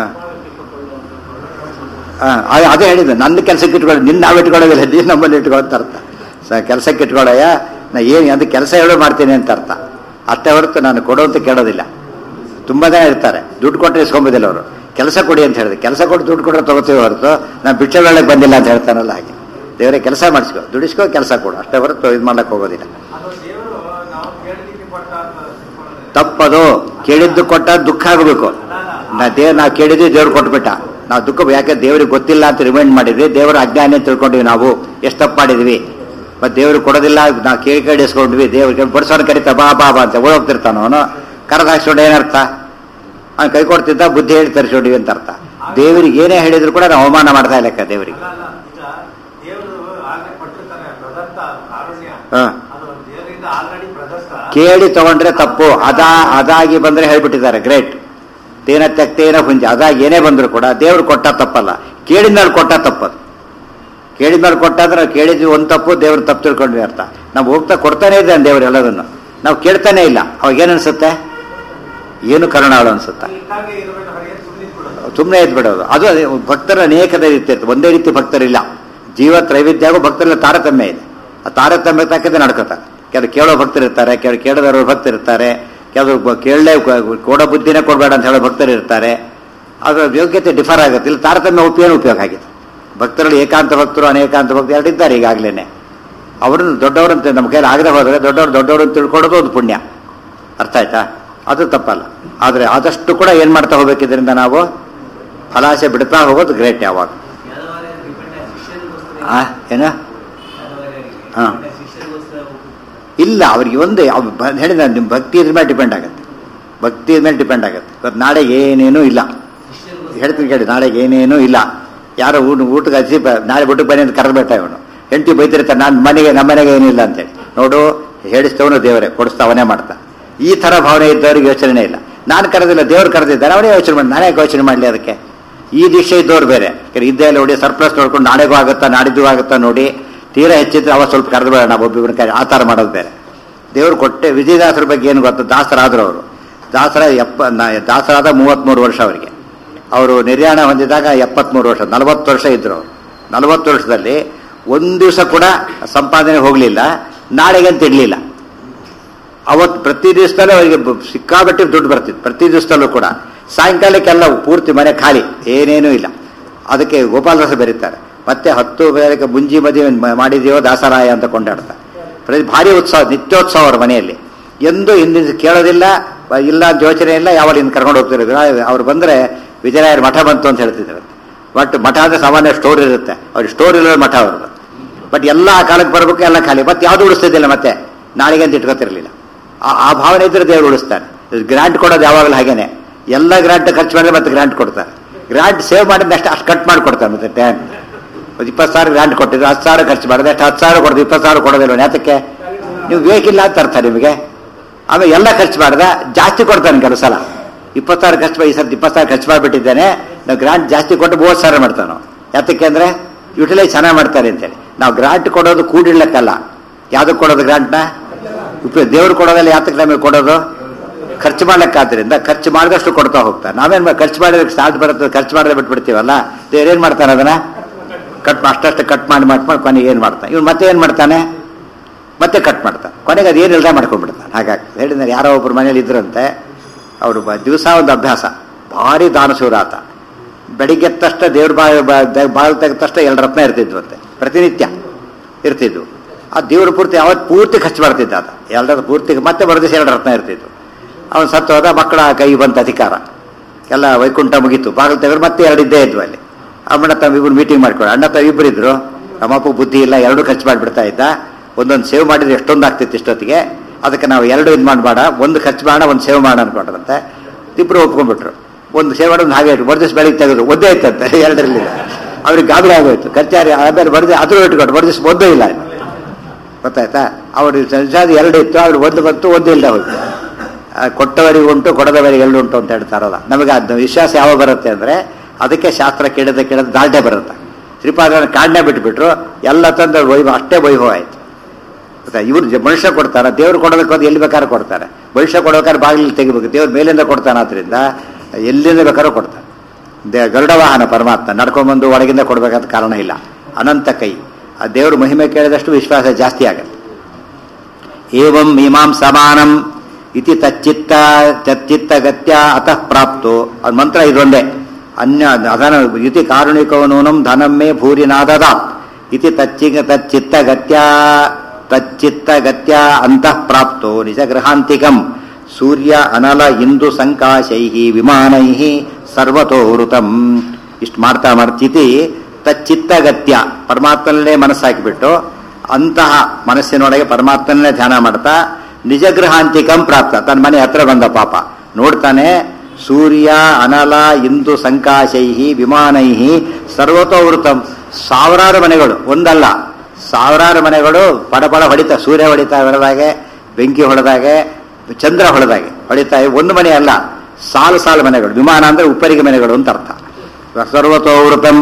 A: ಆ, ಅದೇ- ಅದೇ ಹೇಳಿದ್ದು ನನ್ನ ಕೆಲಸಕ್ಕೆ ಇಟ್ಕೊಳ್ಳಿ ನಿನ್ನ ನಾವು ಇಟ್ಕೊಳ್ಳೋದಿಲ್ಲ ನೀನು ನಮ್ಮಲ್ಲಿ ಇಟ್ಕೊಳ್ಳೋ ಅಂತ ಅರ್ಥ ಸ ಕೆಲಸಕ್ಕೆ ಇಟ್ಕೊಳ್ಳಯ್ಯ ನಾ ಏನು ಅದು ಕೆಲಸ ಹೇಳೋ ಮಾಡ್ತೀನಿ ಅಂತ ಅರ್ಥ ಅಷ್ಟೇ ಹೊರತು ನಾನು ಕೊಡು ಅಂತ ಕೇಳೋದಿಲ್ಲ ತುಂಬಾ ಜನ ಇರ್ತಾರೆ ದುಡ್ಡು ಕೊಟ್ಟರೆ ಇಸ್ಕೊಂಬೋದಿಲ್ಲ ಅವರು ಕೆಲಸ ಕೊಡಿ ಅಂತ ಹೇಳಿದೆ ಕೆಲಸ ಕೊಟ್ಟು ದುಡ್ಡು ಕೊಟ್ಟರೆ ತಗೋತೀವಿ ಹೊರತು ನಾನು ಭಿಕ್ಷೆ ವೇಳೆಗೆ ಬಂದಿಲ್ಲ ಅಂತ ಹೇಳ್ತಾನಲ್ಲ ಹಾಗೆ ದೇವರೇ ಕೆಲಸ ಮಾಡಿಸ್ಕೊ ದುಡಿಸ್ಕೊ ಕೆಲಸ ಕೊಡು ಅಷ್ಟೇ ಹೊರತು ಇದು ಮಾಡ್ಲಿಕ್ಕೆ ಹೋಗೋದಿಲ್ಲ
B: ಅದು ದೇವರು ನಾವು ಕೇಳಲಿಕ್ಕೆ ಕೊಟ್ಟ ಅಂತ ತಿಳ್ಕೊಳ್ಳೋದು.
A: ತಪ್ಪದು ಕೇಳಿದ್ದು ಕೊಟ್ಟ ದುಃಖ ಆಗಬೇಕು ನಾ ದೇವ್ ನಾವು ಕೇಳಿದ್ವಿ ದೇವ್ರು ಕೊಟ್ಬಿಟ್ಟ ನಾವು ದುಃಖ ಯಾಕೆ ದೇವ್ರಿಗೆ ಗೊತ್ತಿಲ್ಲ ಅಂತ ರಿಮೈಂಡ್ ಮಾಡಿದ್ವಿ ದೇವರ ಅಜ್ಞಾನ ಅಂತ ತಿಳ್ಕೊಂಡಿವಿ ನಾವು ಎಷ್ಟು ತಪ್ಪು ಮಾಡಿದ್ವಿ ಮತ್ತೆ ದೇವ್ರಿಗೆ ಕೊಡೋದಿಲ್ಲ ನಾವು ಕೇಳಿ ಕೇಳಿಸ್ಕೊಂಡ್ವಿ ದೇವ್ರಿಗೆ ಬಡ್ಸೋನ್ ಕರಿತಾ ಬಾ ಬಾ ಬಾ ಅಂತ ಓಡೋಗ್ತಿರ್ತಾನ ಅವನು ಕರೆದು ಹಾಕ್ಸ್ಕೊಂಡು ಏನರ್ಥ ಅವ್ನು ಕೈ ಕೊಡ್ತಿದ್ದ ಬುದ್ಧಿ ಹೇಳಿ ತರಿಸ್ಕೊಂಡಿವಿ ಅಂತ ಅರ್ಥ ದೇವರಿಗೆ ಏನೇ ಹೇಳಿದ್ರು ಕೂಡ ನಾವು ಅವಮಾನ ಮಾಡ್ತಾ ಇಲ್ಲ ದೇವರಿಗೆ
B: ಅಲ್ಲ ಅಲ್ಲ ಈಗ ದೇವರು ಆಗ್ಲೇ ಕೊಟ್ಟಿರ್ತಾನೆ ಪ್ರದತ್ತ ಕಾರುಣ್ಯ
A: ಹಾ
B: ಅದು ದೇವರಿಂದ ಆಲ್ರೆಡಿ ಪ್ರದತ್ತ
A: ಕೇಳಿ ತಗೊಂಡ್ರೆ ತಪ್ಪು ಅದಾ ಅದಾಗಿ ಬಂದ್ರೆ ಹೇಳ್ಬಿಟ್ಟಿದ್ದಾರೆ ಗ್ರೇಟ್ ತೇನ ತೆಕ್ತೇನ ಹುಂಜ ಅದಾಗಿ ಏನೇ ಬಂದ್ರು ಕೂಡ ದೇವ್ರು ಕೊಟ್ಟ ತಪ್ಪಲ್ಲ ಕೇಳಿದ್ಮೇಲೆ ಕೊಟ್ಟ ತಪ್ಪದು ಕೇಳಿದ್ಮೇಲೆ ಕೊಟ್ಟಾದ್ರೆ ನಾವು ಕೇಳಿದ್ವಿ ಒಂದು ತಪ್ಪು ದೇವ್ರು ತಪ್ಪು ತಿಳ್ಕೊಂಡ್ವಿ ಅರ್ಥ ನಾವು ಹೋಗ್ತಾ ಕೊಡ್ತಾನೆ ಇದ್ದಾನೆ ದೇವ್ರು ಎಲ್ಲದನ್ನು ನಾವು ಕೇಳ್ತಾನೆ ಇಲ್ಲ ಅವಾಗ ಏನ್ ಅನ್ಸುತ್ತೆ ಏನು ಕರುಣಾಳು ಅನ್ಸುತ್ತೆ
B: ಹೀಗಾಗಿ ಇರಬೇಕು ಹೊರಗೆ ಸುಮ್ಮನೆ ಬಿಡೋದು
A: ಸುಮ್ಮನೆ ಎದ್ದು ಬಿಡೋದು ಅದು ಅದೇ ಭಕ್ತರ ಅನೇಕ ರೀತಿ ಇರ್ತದೆ ಒಂದೇ ರೀತಿ ಭಕ್ತರಿಲ್ಲ ಜೀವ ತ್ರೈವಿಧ್ಯಾಗೂ ಭಕ್ತರಲ್ಲಿ ತಾರತಮ್ಯ ಇದೆ ಆ ತಾರತಮ್ಯ ತಕ್ಕಂತೆ ನಡ್ಕೋತಾರೆ ಕೆಲವು ಕೇಳೋ ಭಕ್ತರಿರ್ತಾರೆ ಕೆಲವು ಕೇಳದವರು ಭಕ್ತರಿರ್ತಾರೆ ಕೆಲವರು ಬ- ಕೇಳಲೇ ಕೊ- ಕೊಡೋ ಬುದ್ಧಿನೇ ಕೊಡಬೇಡ ಅಂತ ಹೇಳೋ ಭಕ್ತರು ಇರ್ತಾರೆ ಅದರ ಯೋಗ್ಯತೆ ಡಿಫರ್ ಆಗುತ್ತೆ ಇಲ್ಲಿ ತಾರತಮ್ಯ ಉಪಯೋಗ ಉಪಯೋಗ ಆಗಿದೆ ಭಕ್ತರಲ್ಲಿ ಏಕಾಂತ ಭಕ್ತರು ಅನೇಕಾಂತ ಭಕ್ತರು ಎರಡಿದ್ದಾರೆ ಈಗಾಗಲೇ ಅವರನ್ನು ದೊಡ್ಡವರಂತೆ ನಮ್ಮ ಕೈಲಿ ಆಗದೆ ಹೋದರೆ ದೊಡ್ಡವರು ದೊಡ್ಡವರು ಅಂತ ತಿಳ್ಕೊಳ್ಳೋದು ಒಂದು ಪುಣ್ಯ ಅರ್ಥ ಆಯ್ತಾ ಅದು ತಪ್ಪಲ್ಲ ಆದರೆ ಆದಷ್ಟು ಕೂಡ ಏನು ಮಾಡ್ತಾ ಹೋಗ್ಬೇಕು ಇದರಿಂದ ನಾವು ಫಲಾಸೆ ಬಿಡ್ತಾ ಹೋಗೋದು ಗ್ರೇಟ್ ಯಾವಾಗ ಆ ಏನ ಹಾ. ಇಲ್ಲ ಅವ್ರಿಗೆ ಒಂದೇ ಅವ್ರು ಬ- ಹೇಳಿದ ನಿಮ್ಮ ಭಕ್ತಿ ಇದ್ರ ಮೇಲೆ ಡಿಪೆಂಡ್ ಆಗುತ್ತೆ ಭಕ್ತಿ ಮೇಲೆ ಡಿಪೆಂಡ್ ಆಗುತ್ತೆ ಇವತ್ತು ನಾಳೆ ಏನೇನೂ ಇಲ್ಲ ಹೇಳ್ತೀನಿ ಕೇಳಿ ನಾಳೆ ಏನೇನೂ ಇಲ್ಲ ಯಾರೋ ಊಟ ಊಟಕ್ಕೆ ಹಚ್ಚಿ ಬ- ನಾಳೆ ಊಟಕ್ಕೆ ಬನ್ನಿ ಅಂತ ಕರೆದ್ಬಿಟ್ಟ ಇವನು ಹೆಂಡತಿ ಬೈತಿರ್ತಾನೆ ನಾನು ಮನೆಗೆ ನಮ್ಮ ಮನೆಗೆ ಏನಿಲ್ಲ ಅಂತೇಳಿ ನೋಡು ಹೇಳಿಸ್ತವನು ದೇವರೇ ಕೊಡಿಸ್ತಾವನೇ ಮಾಡ್ತಾ ಈ ಥರ ಭಾವನೆ ಇದ್ದವ್ರಿಗೆ ಯೋಚನೆ ಇಲ್ಲ ನಾನು ಕರೆದಿಲ್ಲ ದೇವ್ರು ಕರೆದಿದ್ದಾರೆ ಅವನೇ ಯೋಚನೆ ಮಾಡಿ ನಾನೇ ಯಾಕೆ ಯೋಚನೆ ಮಾಡಲಿ ಅದಕ್ಕೆ ಈ ದಿಶೆ ಇದ್ದವ್ರು ಬೇರೆ ಯಾಕಂದ್ರೆ ಇದ್ದೇ ಇಲ್ಲ ನೋಡಿ ಸರ್ಪ್ಲಸ್ ನೋಡ್ಕೊಂಡು ನಾಳೆಗೂ ಆಗುತ್ತಾ ನಾಡಿದ್ದು ಆಗುತ್ತಾ ನೋಡಿ ತೀರಾ ಹೆಚ್ಚಿದ್ರೆ ಅವ ಸ್ವಲ್ಪ ಕರೆದು ಬೇಡ ನಾವು ಒಬ್ಬೊಬ್ಬರ ಕೈ ಆ ಥರ ಮಾಡೋದು ಬೇರೆ ದೇವ್ರು ಕೊಟ್ಟೆ ವಿಜಯದಾಸರ ಬಗ್ಗೆ ಏನು ಗೊತ್ತು ದಾಸರಾದ್ರು ಅವರು ದಾಸರ ಎಪ್ಪ ನ- ದಾಸರಾದ ಮೂವತ್ತ್ಮೂರು ವರ್ಷ ಅವರಿಗೆ ಅವರು ನಿರ್ಯಾಣ ಹೊಂದಿದಾಗ ಎಪ್ಪತ್ಮೂರು ವರ್ಷ ನಲವತ್ತು ವರ್ಷ ಇದ್ರು ಅವರು ನಲವತ್ತು ವರ್ಷದಲ್ಲಿ ಒಂದು ದಿವಸ ಕೂಡ ಸಂಪಾದನೆ ಹೋಗಲಿಲ್ಲ ನಾಳೆಗೆ ಅಂತ ಇಡಲಿಲ್ಲ ಅವತ್ತು ಪ್ರತಿ ದಿವಸದಲ್ಲೂ ಅವರಿಗೆ ಬ- ಸಿಕ್ಕಾಪಟ್ಟೆ ದುಡ್ಡು ಬರ್ತಿತ್ತು ಪ್ರತಿ ದಿವಸದಲ್ಲೂ ಕೂಡ ಸಾಯಂಕಾಲಕ್ಕೆಲ್ಲ ಪೂರ್ತಿ ಮನೆ ಖಾಲಿ ಏನೇನೂ ಇಲ್ಲ ಅದಕ್ಕೆ ಗೋಪಾಲದಾಸ ಬೆರೀತಾರೆ ಮತ್ತೆ ಹತ್ತು ಬೇರೆ ಮುಂಜಿ ಮದುವೆ ಮ- ಮಾಡಿದೆಯೋ ದಾಸರಾಯ ಅಂತ ಕೊಂಡಾಡ್ತಾರೆ ಪ್ರತಿ ಭಾರಿ ಉತ್ಸವ ನಿತ್ಯೋತ್ಸವ ಅವ್ರ ಮನೆಯಲ್ಲಿ ಎಂದು ಹಿಂದಿನ ಕೇಳೋದಿಲ್ಲ ಬ- ಇಲ್ಲ ಅಂತ ಯೋಚನೆ ಇಲ್ಲ ಯಾವಾಗ ಇನ್ನು ಕರ್ಕೊಂಡು ಹೋಗ್ತಿರೋದು ಅವ್ರು ಬಂದರೆ ವಿಜಯರಾಯರ ಮಠ ಬಂತು ಅಂತ ಹೇಳ್ತಿದ್ದಾರೆ ಬಟ್ ಮಠ ಅಂದ್ರೆ ಸಾಮಾನ್ಯ ಸ್ಟೋರ್ ಇರುತ್ತೆ ಅವ್ರಿಗೆ ಸ್ಟೋರ್ ಇರೋ ಮಠ ಅವ್ರದ್ದು ಬಟ್ ಎಲ್ಲ ಆ ಕಾಲಕ್ಕೆ ಬರಬೇಕು ಎಲ್ಲ ಖಾಲಿ ಮತ್ತೆ ಯಾವುದು ಉಳಿಸ್ತಿದ್ದಿಲ್ಲ ಮತ್ತೆ ನಾಳೆಗೆ ಅಂತ ಇಟ್ಕೊತಿರ್ಲಿಲ್ಲ ಆ- ಆ ಭಾವನೆ ಇದ್ರೆ ದೇವರು ಉಳಿಸ್ತಾನೆ ಗ್ರಾಂಟ್ ಕೊಡೋದು ಯಾವಾಗಲೂ ಹಾಗೇನೆ ಎಲ್ಲ ಗ್ರಾಂಟ್ ಖರ್ಚು ಮಾಡಿದ್ರೆ ಮತ್ತೆ ಗ್ರಾಂಟ್ ಕೊಡ್ತಾರೆ ಗ್ರಾಂಟ್ ಸೇವ್ ಮಾಡಿದ ಅಷ್ಟು ಅಷ್ಟು ಕಟ್ ಮಾಡಿ ಕೊಡ್ತಾರೆ ಮತ್ತೆ ಟ್ಯಾನ್ ಒಂದು ಇಪ್ಪತ್ತು ಸಾವಿರ ಗ್ರಾಂಟ್ ಕೊಟ್ಟಿದ್ರು ಹತ್ತು ಸಾವಿರ ಖರ್ಚು ಮಾಡಿದ್ರೆ ಅಷ್ಟು ಹತ್ತು ಸಾವಿರ ಕೊಡೋದು ಇಪ್ಪತ್ತು ಸಾವಿರ ಕೊಡೋದಿಲ್ಲ ಯಾತಕ್ಕೆ ನೀವು ಬೇಕಿಲ್ಲ ಅಂತ ಅರ್ಥ ನಿಮಗೆ ಆಮೇಲೆ ಎಲ್ಲ ಖರ್ಚು ಮಾಡ್ದ ಜಾಸ್ತಿ ಕೊಡ್ತಾನೆ ಕೆಲವು ಸಲ ಇಪ್ಪತ್ತು ಸಾವಿರ ಖರ್ಚು ಮಾಡಿ ಈ ಸರ್ತಿ ಇಪ್ಪತ್ತು ಸಾವಿರ ಖರ್ಚು ಮಾಡಿಬಿಟ್ಟಿದ್ದೇನೆ ನಾವು ಗ್ರಾಂಟ್ ಜಾಸ್ತಿ ಕೊಟ್ಟು ಮೂವತ್ತು ಸಾವಿರ ಮಾಡ್ತಾನೆ ನಾವು. ಯಾತಕ್ಕೆ ಅಂದ್ರೆ ಯುಟಿಲೈಸ್ ಚೆನ್ನಾಗಿ ಮಾಡ್ತಾರೆ ಅಂತೇಳಿ ನಾವು ಗ್ರಾಂಟ್ ಕೊಡೋದು ಕೂಡಿಡ್ಲಕ್ಕಲ್ಲ ಯಾವ್ದಕ್ಕೆ ಕೊಡೋದು ಗ್ರಾಂಟ್ನ ಉಪಯೋಗ ದೇವ್ರು ಕೊಡೋದಲ್ಲ ಯಾತಕ್ಕೆ ನಮಗೆ ಕೊಡೋದು ಖರ್ಚು ಮಾಡ್ಲಿಕ್ಕಾದ್ರಿಂದ ಖರ್ಚು ಮಾಡಿದಷ್ಟು ಕೊಡ್ತಾ ಹೋಗ್ತಾರೆ ನಾವೇನ್ ಮಾ- ಖರ್ಚು ಮಾಡಿದ್ರೆ ಸಾಧ್ಯ ಬರುತ್ತೆ ಖರ್ಚು ಮಾಡಿದ್ರೆ ಬಿಟ್ಬಿಡ್ತೀವಲ್ಲ ದೇವ್ರು ಏನ್ ಮಾಡ್ತಾನೆ ಅದನ್ನ ಕಟ್ ಅಷ್ಟಷ್ಟು ಕಟ್ ಮಾಡಿ ಮಾಡಿ ಮಾಡಿ ಕೊನೆಗೆ ಏನ್ ಮಾಡ್ತಾನೆ ಇವ್ನು ಮತ್ತೆ ಏನ್ ಮಾಡ್ತಾನೆ ಮತ್ತೆ ಕಟ್ ಮಾಡ್ತಾನೆ ಕೊನೆಗೆ ಅದು ಏನಿಲ್ಲದೆ ಮಾಡ್ಕೊಂಡ್ಬಿಡ್ತಾನೆ ಹಾಗಾಗಿ ಹೇಳಿದ್ರೆ ಯಾರೋ ಒಬ್ರು ಮನೇಲಿ ಇದ್ರಂತೆ ಅವರು ದಿವಸ ಒಂದು ಅಭ್ಯಾಸ ಭಾರಿ ದಾನಶೂರ ಆತ ಬೆಳಿಗ್ಗೆ ಎದ್ದ ತಕ್ಷಣ ದೇವ್ರ ಬಾಯಿ ಬಾಗಿಲು ತೆಗೆದ ತಕ್ಷಣ ಎರಡು ರತ್ನ ಇರ್ತಿದ್ವಂತೆ ಪ್ರತಿನಿತ್ಯ ಇರ್ತಿದ್ವು ಆ ದೇವ್ರ ಪೂರ್ತಿ ಅವತ್ತು ಪೂರ್ತಿ ಖರ್ಚು ಮಾಡ್ತಿದ್ದ ಆತ ಎಲ್ಲರ ಪೂರ್ತಿ ಮತ್ತೆ ಬರೆದಿಸಿ ಎರಡು ರತ್ನ ಇರ್ತಿದ್ವು ಅವನು ಸತ್ತು ಹೋದ ಮಕ್ಕಳ ಕೈ ಬಂತ ಅಧಿಕಾರ ಎಲ್ಲ ವೈಕುಂಠ ಮುಗೀತು ಬಾಗಿಲು ತೆಗೆದ್ರೆ ಮತ್ತೆ ಎರಡು ಇದ್ದೇ ಇದ್ವು ಅಲ್ಲಿ ಅಮ್ಮಣ್ಣ ತಮ್ಮ ಇಬ್ರು ಮೀಟಿಂಗ್ ಮಾಡ್ಕೊಳ್ಳಿ ಅಣ್ಣ ತಮ್ಮ ಇಬ್ರು ಇದ್ರು ನಮ್ಮಪ್ಪ ಬುದ್ಧಿ ಇಲ್ಲ ಎರಡು ಖರ್ಚು ಮಾಡಿಬಿಡ್ತಾ ಇದ್ದ ಒಂದೊಂದು ಸೇವ್ ಮಾಡಿದ್ರೆ ಎಷ್ಟೊಂದು ಆಗ್ತಿತ್ತು ಇಷ್ಟೊತ್ತಿಗೆ ಅದಕ್ಕೆ ನಾವು ಎರಡು ಇದು ಮಾಡಬೇಡ ಒಂದು ಖರ್ಚು ಮಾಡೋಣ ಒಂದು ಸೇವ್ ಮಾಡೋಣ ಅನ್ಕೊಂಡ್ರಂತೆ ಇಬ್ಬರು ಒಪ್ಕೊಂಡ್ಬಿಟ್ರು ಒಂದು ಸೇವ್ ಮಾಡೋದು ಹಾಗೆ ಇಟ್ಟು ಬರ್ದಿಸ್ ಬೆಳಿಗ್ಗೆ ತೆಗೆದು ಒದ್ದೇ ಇತ್ತಂತೆ ಎರಡರಲ್ಲಿ ಅವ್ರಿಗೆ ಗಾಬರಿ ಆಗೋಯ್ತು ಖರ್ಚಾರಿ ಆಮೇಲೆ ಬರ್ದು ಅದ್ರ ಇಟ್ಕೊಂಡು ಬರ್ದಿಸ್ ಒದ್ದೇ ಇಲ್ಲ ಗೊತ್ತಾಯ್ತಾ ಅವರು ಸಂಸಾದ ಎರಡು ಇತ್ತು ಅವ್ರು ಒಂದು ಬಂತು ಒಂದು ಇಲ್ಲದೆ ಹೋಯ್ತು ಆ, ಕೊಟ್ಟವರಿಗೆ ಉಂಟು ಕೊಡದವರಿಗೆ ಎರಡು ಉಂಟು ಅಂತ ಹೇಳ್ತಾರಲ್ಲ ನಮಗೆ ಅದು ವಿಶ್ವಾಸ ಯಾವಾಗ ಬರುತ್ತೆ ಅಂದ್ರೆ ಅದಕ್ಕೆ ಶಾಸ್ತ್ರ ಕೇಳದೆ ಕೇಳದೆ ದಾಲ್ಟೆ ಬರುತ್ತೆ ಶ್ರೀಪಾದನ ಕಾಡನೆ ಬಿಟ್ಬಿಟ್ರು ಎಲ್ಲ ತಂದು ವೈಭವ ಅಷ್ಟೇ ವೈಭವ ಆಯ್ತು ಗೊತ್ತಾ ಇವ್ರು ಜ- ಮನುಷ್ಯ ಕೊಡ್ತಾರ ದೇವ್ರು ಕೊಡೋದಕ್ಕೆ ಹೋದ್ರೆ ಎಲ್ಲಿ ಬೇಕಾದ್ರೂ ಕೊಡ್ತಾರೆ ಮನುಷ್ಯ ಕೊಡೋಬೇಕಾದ್ರೆ ಬಾಗಿಲು ತೆಗಿಬೇಕು ದೇವ್ರು ಮೇಲಿಂದ ಕೊಡ್ತಾನೆ ಆದ್ರಿಂದ ಎಲ್ಲಿಂದ ಬೇಕಾದ್ರೂ ಕೊಡ್ತಾನೆ ದೇ ಗರುಡ ವಾಹನ ಪರಮಾತ್ಮ ನಡ್ಕೊಂಡ್ಬಂದು ಒಳಗಿಂದ ಕೊಡಬೇಕಾದ ಕಾರಣ ಇಲ್ಲ ಅನಂತ ಕೈ ಆ ದೇವ್ರ ಮಹಿಮೆ ಕೇಳಿದಷ್ಟು ವಿಶ್ವಾಸ ಜಾಸ್ತಿ ಆಗತ್ತೆ ಏವಂ ಮೀಮಾಂ ಸಮಾನಂ ಇತಿ ತಚ್ಚಿತ್ತ ತಚ್ಚಿತ್ತಗತ್ಯ ಅತಃ ಪ್ರಾಪ್ತು ಅದು ಮಂತ್ರ ಇದೊಂದೇ ಅನ್ಯ ಅದನ ಇತಿ ಕಾರುಣಿಕವನೂನಂ ಧನಮ್ಮೆ ಭೂರಿನಾದದ ಇತಿ ತಚ್ಚಿ ತಚ್ಚಿತ್ತಗತ್ಯ ತಚ್ಚಿತ್ತಗತ್ಯ ಅಂತಃ ಪ್ರಾಪ್ತೋ ನಿಜಗೃಹಾಂತಿಕಂ ಸೂರ್ಯ ಅನಲ ಇಂದು ಸಂಕಾಶೈ ವಿಮಾನೈ ಸರ್ವತೋವೃತಂ ಇಷ್ಟು ಮಾಡ್ತಾ ಮಾಡ್ತಿತಿ ತಚ್ಚಿತ್ತಗತ್ಯ ಪರಮಾತ್ಮನಲ್ಲೇ ಮನಸ್ಸಾಕಿಬಿಟ್ಟು ಅಂತಹ ಮನಸ್ಸಿನೊಳಗೆ ಪರಮಾತ್ಮನೇ ಧ್ಯಾನ ಮಾಡ್ತಾ ನಿಜಗೃಹಾಂತಿಕಂ ಪ್ರಾಪ್ತ ತನ್ನ ಮನೆ ಹತ್ರ ಬಂದ ಪಾಪ ನೋಡ್ತಾನೆ ಸೂರ್ಯ ಅನಲ ಇಂದು ಸಂಕಾಶೈ ವಿಮಾನೈ ಸರ್ವತೋವೃತಂ ಸಾವಿರಾರು ಮನೆಗಳು ಒಂದಲ್ಲ ಸಾವಿರಾರು ಮನೆಗಳು ಪಡಪಡ ಹೊಡಿತಾ ಸೂರ್ಯ ಹೊಡಿತಾ ಹೊಡೆದಾಗೆ ಬೆಂಕಿ ಹೊಡೆದಾಗೆ ಚಂದ್ರ ಹೊಡೆದಾಗೆ ಹೊಡಿತಾ ಇವೆ. ಒಂದು ಮನೆ ಅಲ್ಲ ಸಾಲು ಸಾಲು ಮನೆಗಳು ವಿಮಾನ ಅಂದ್ರೆ ಉಪ್ಪರಿಗೆ ಮನೆಗಳು ಅಂತ ಅರ್ಥ ಸರ್ವತೋವೃತಂ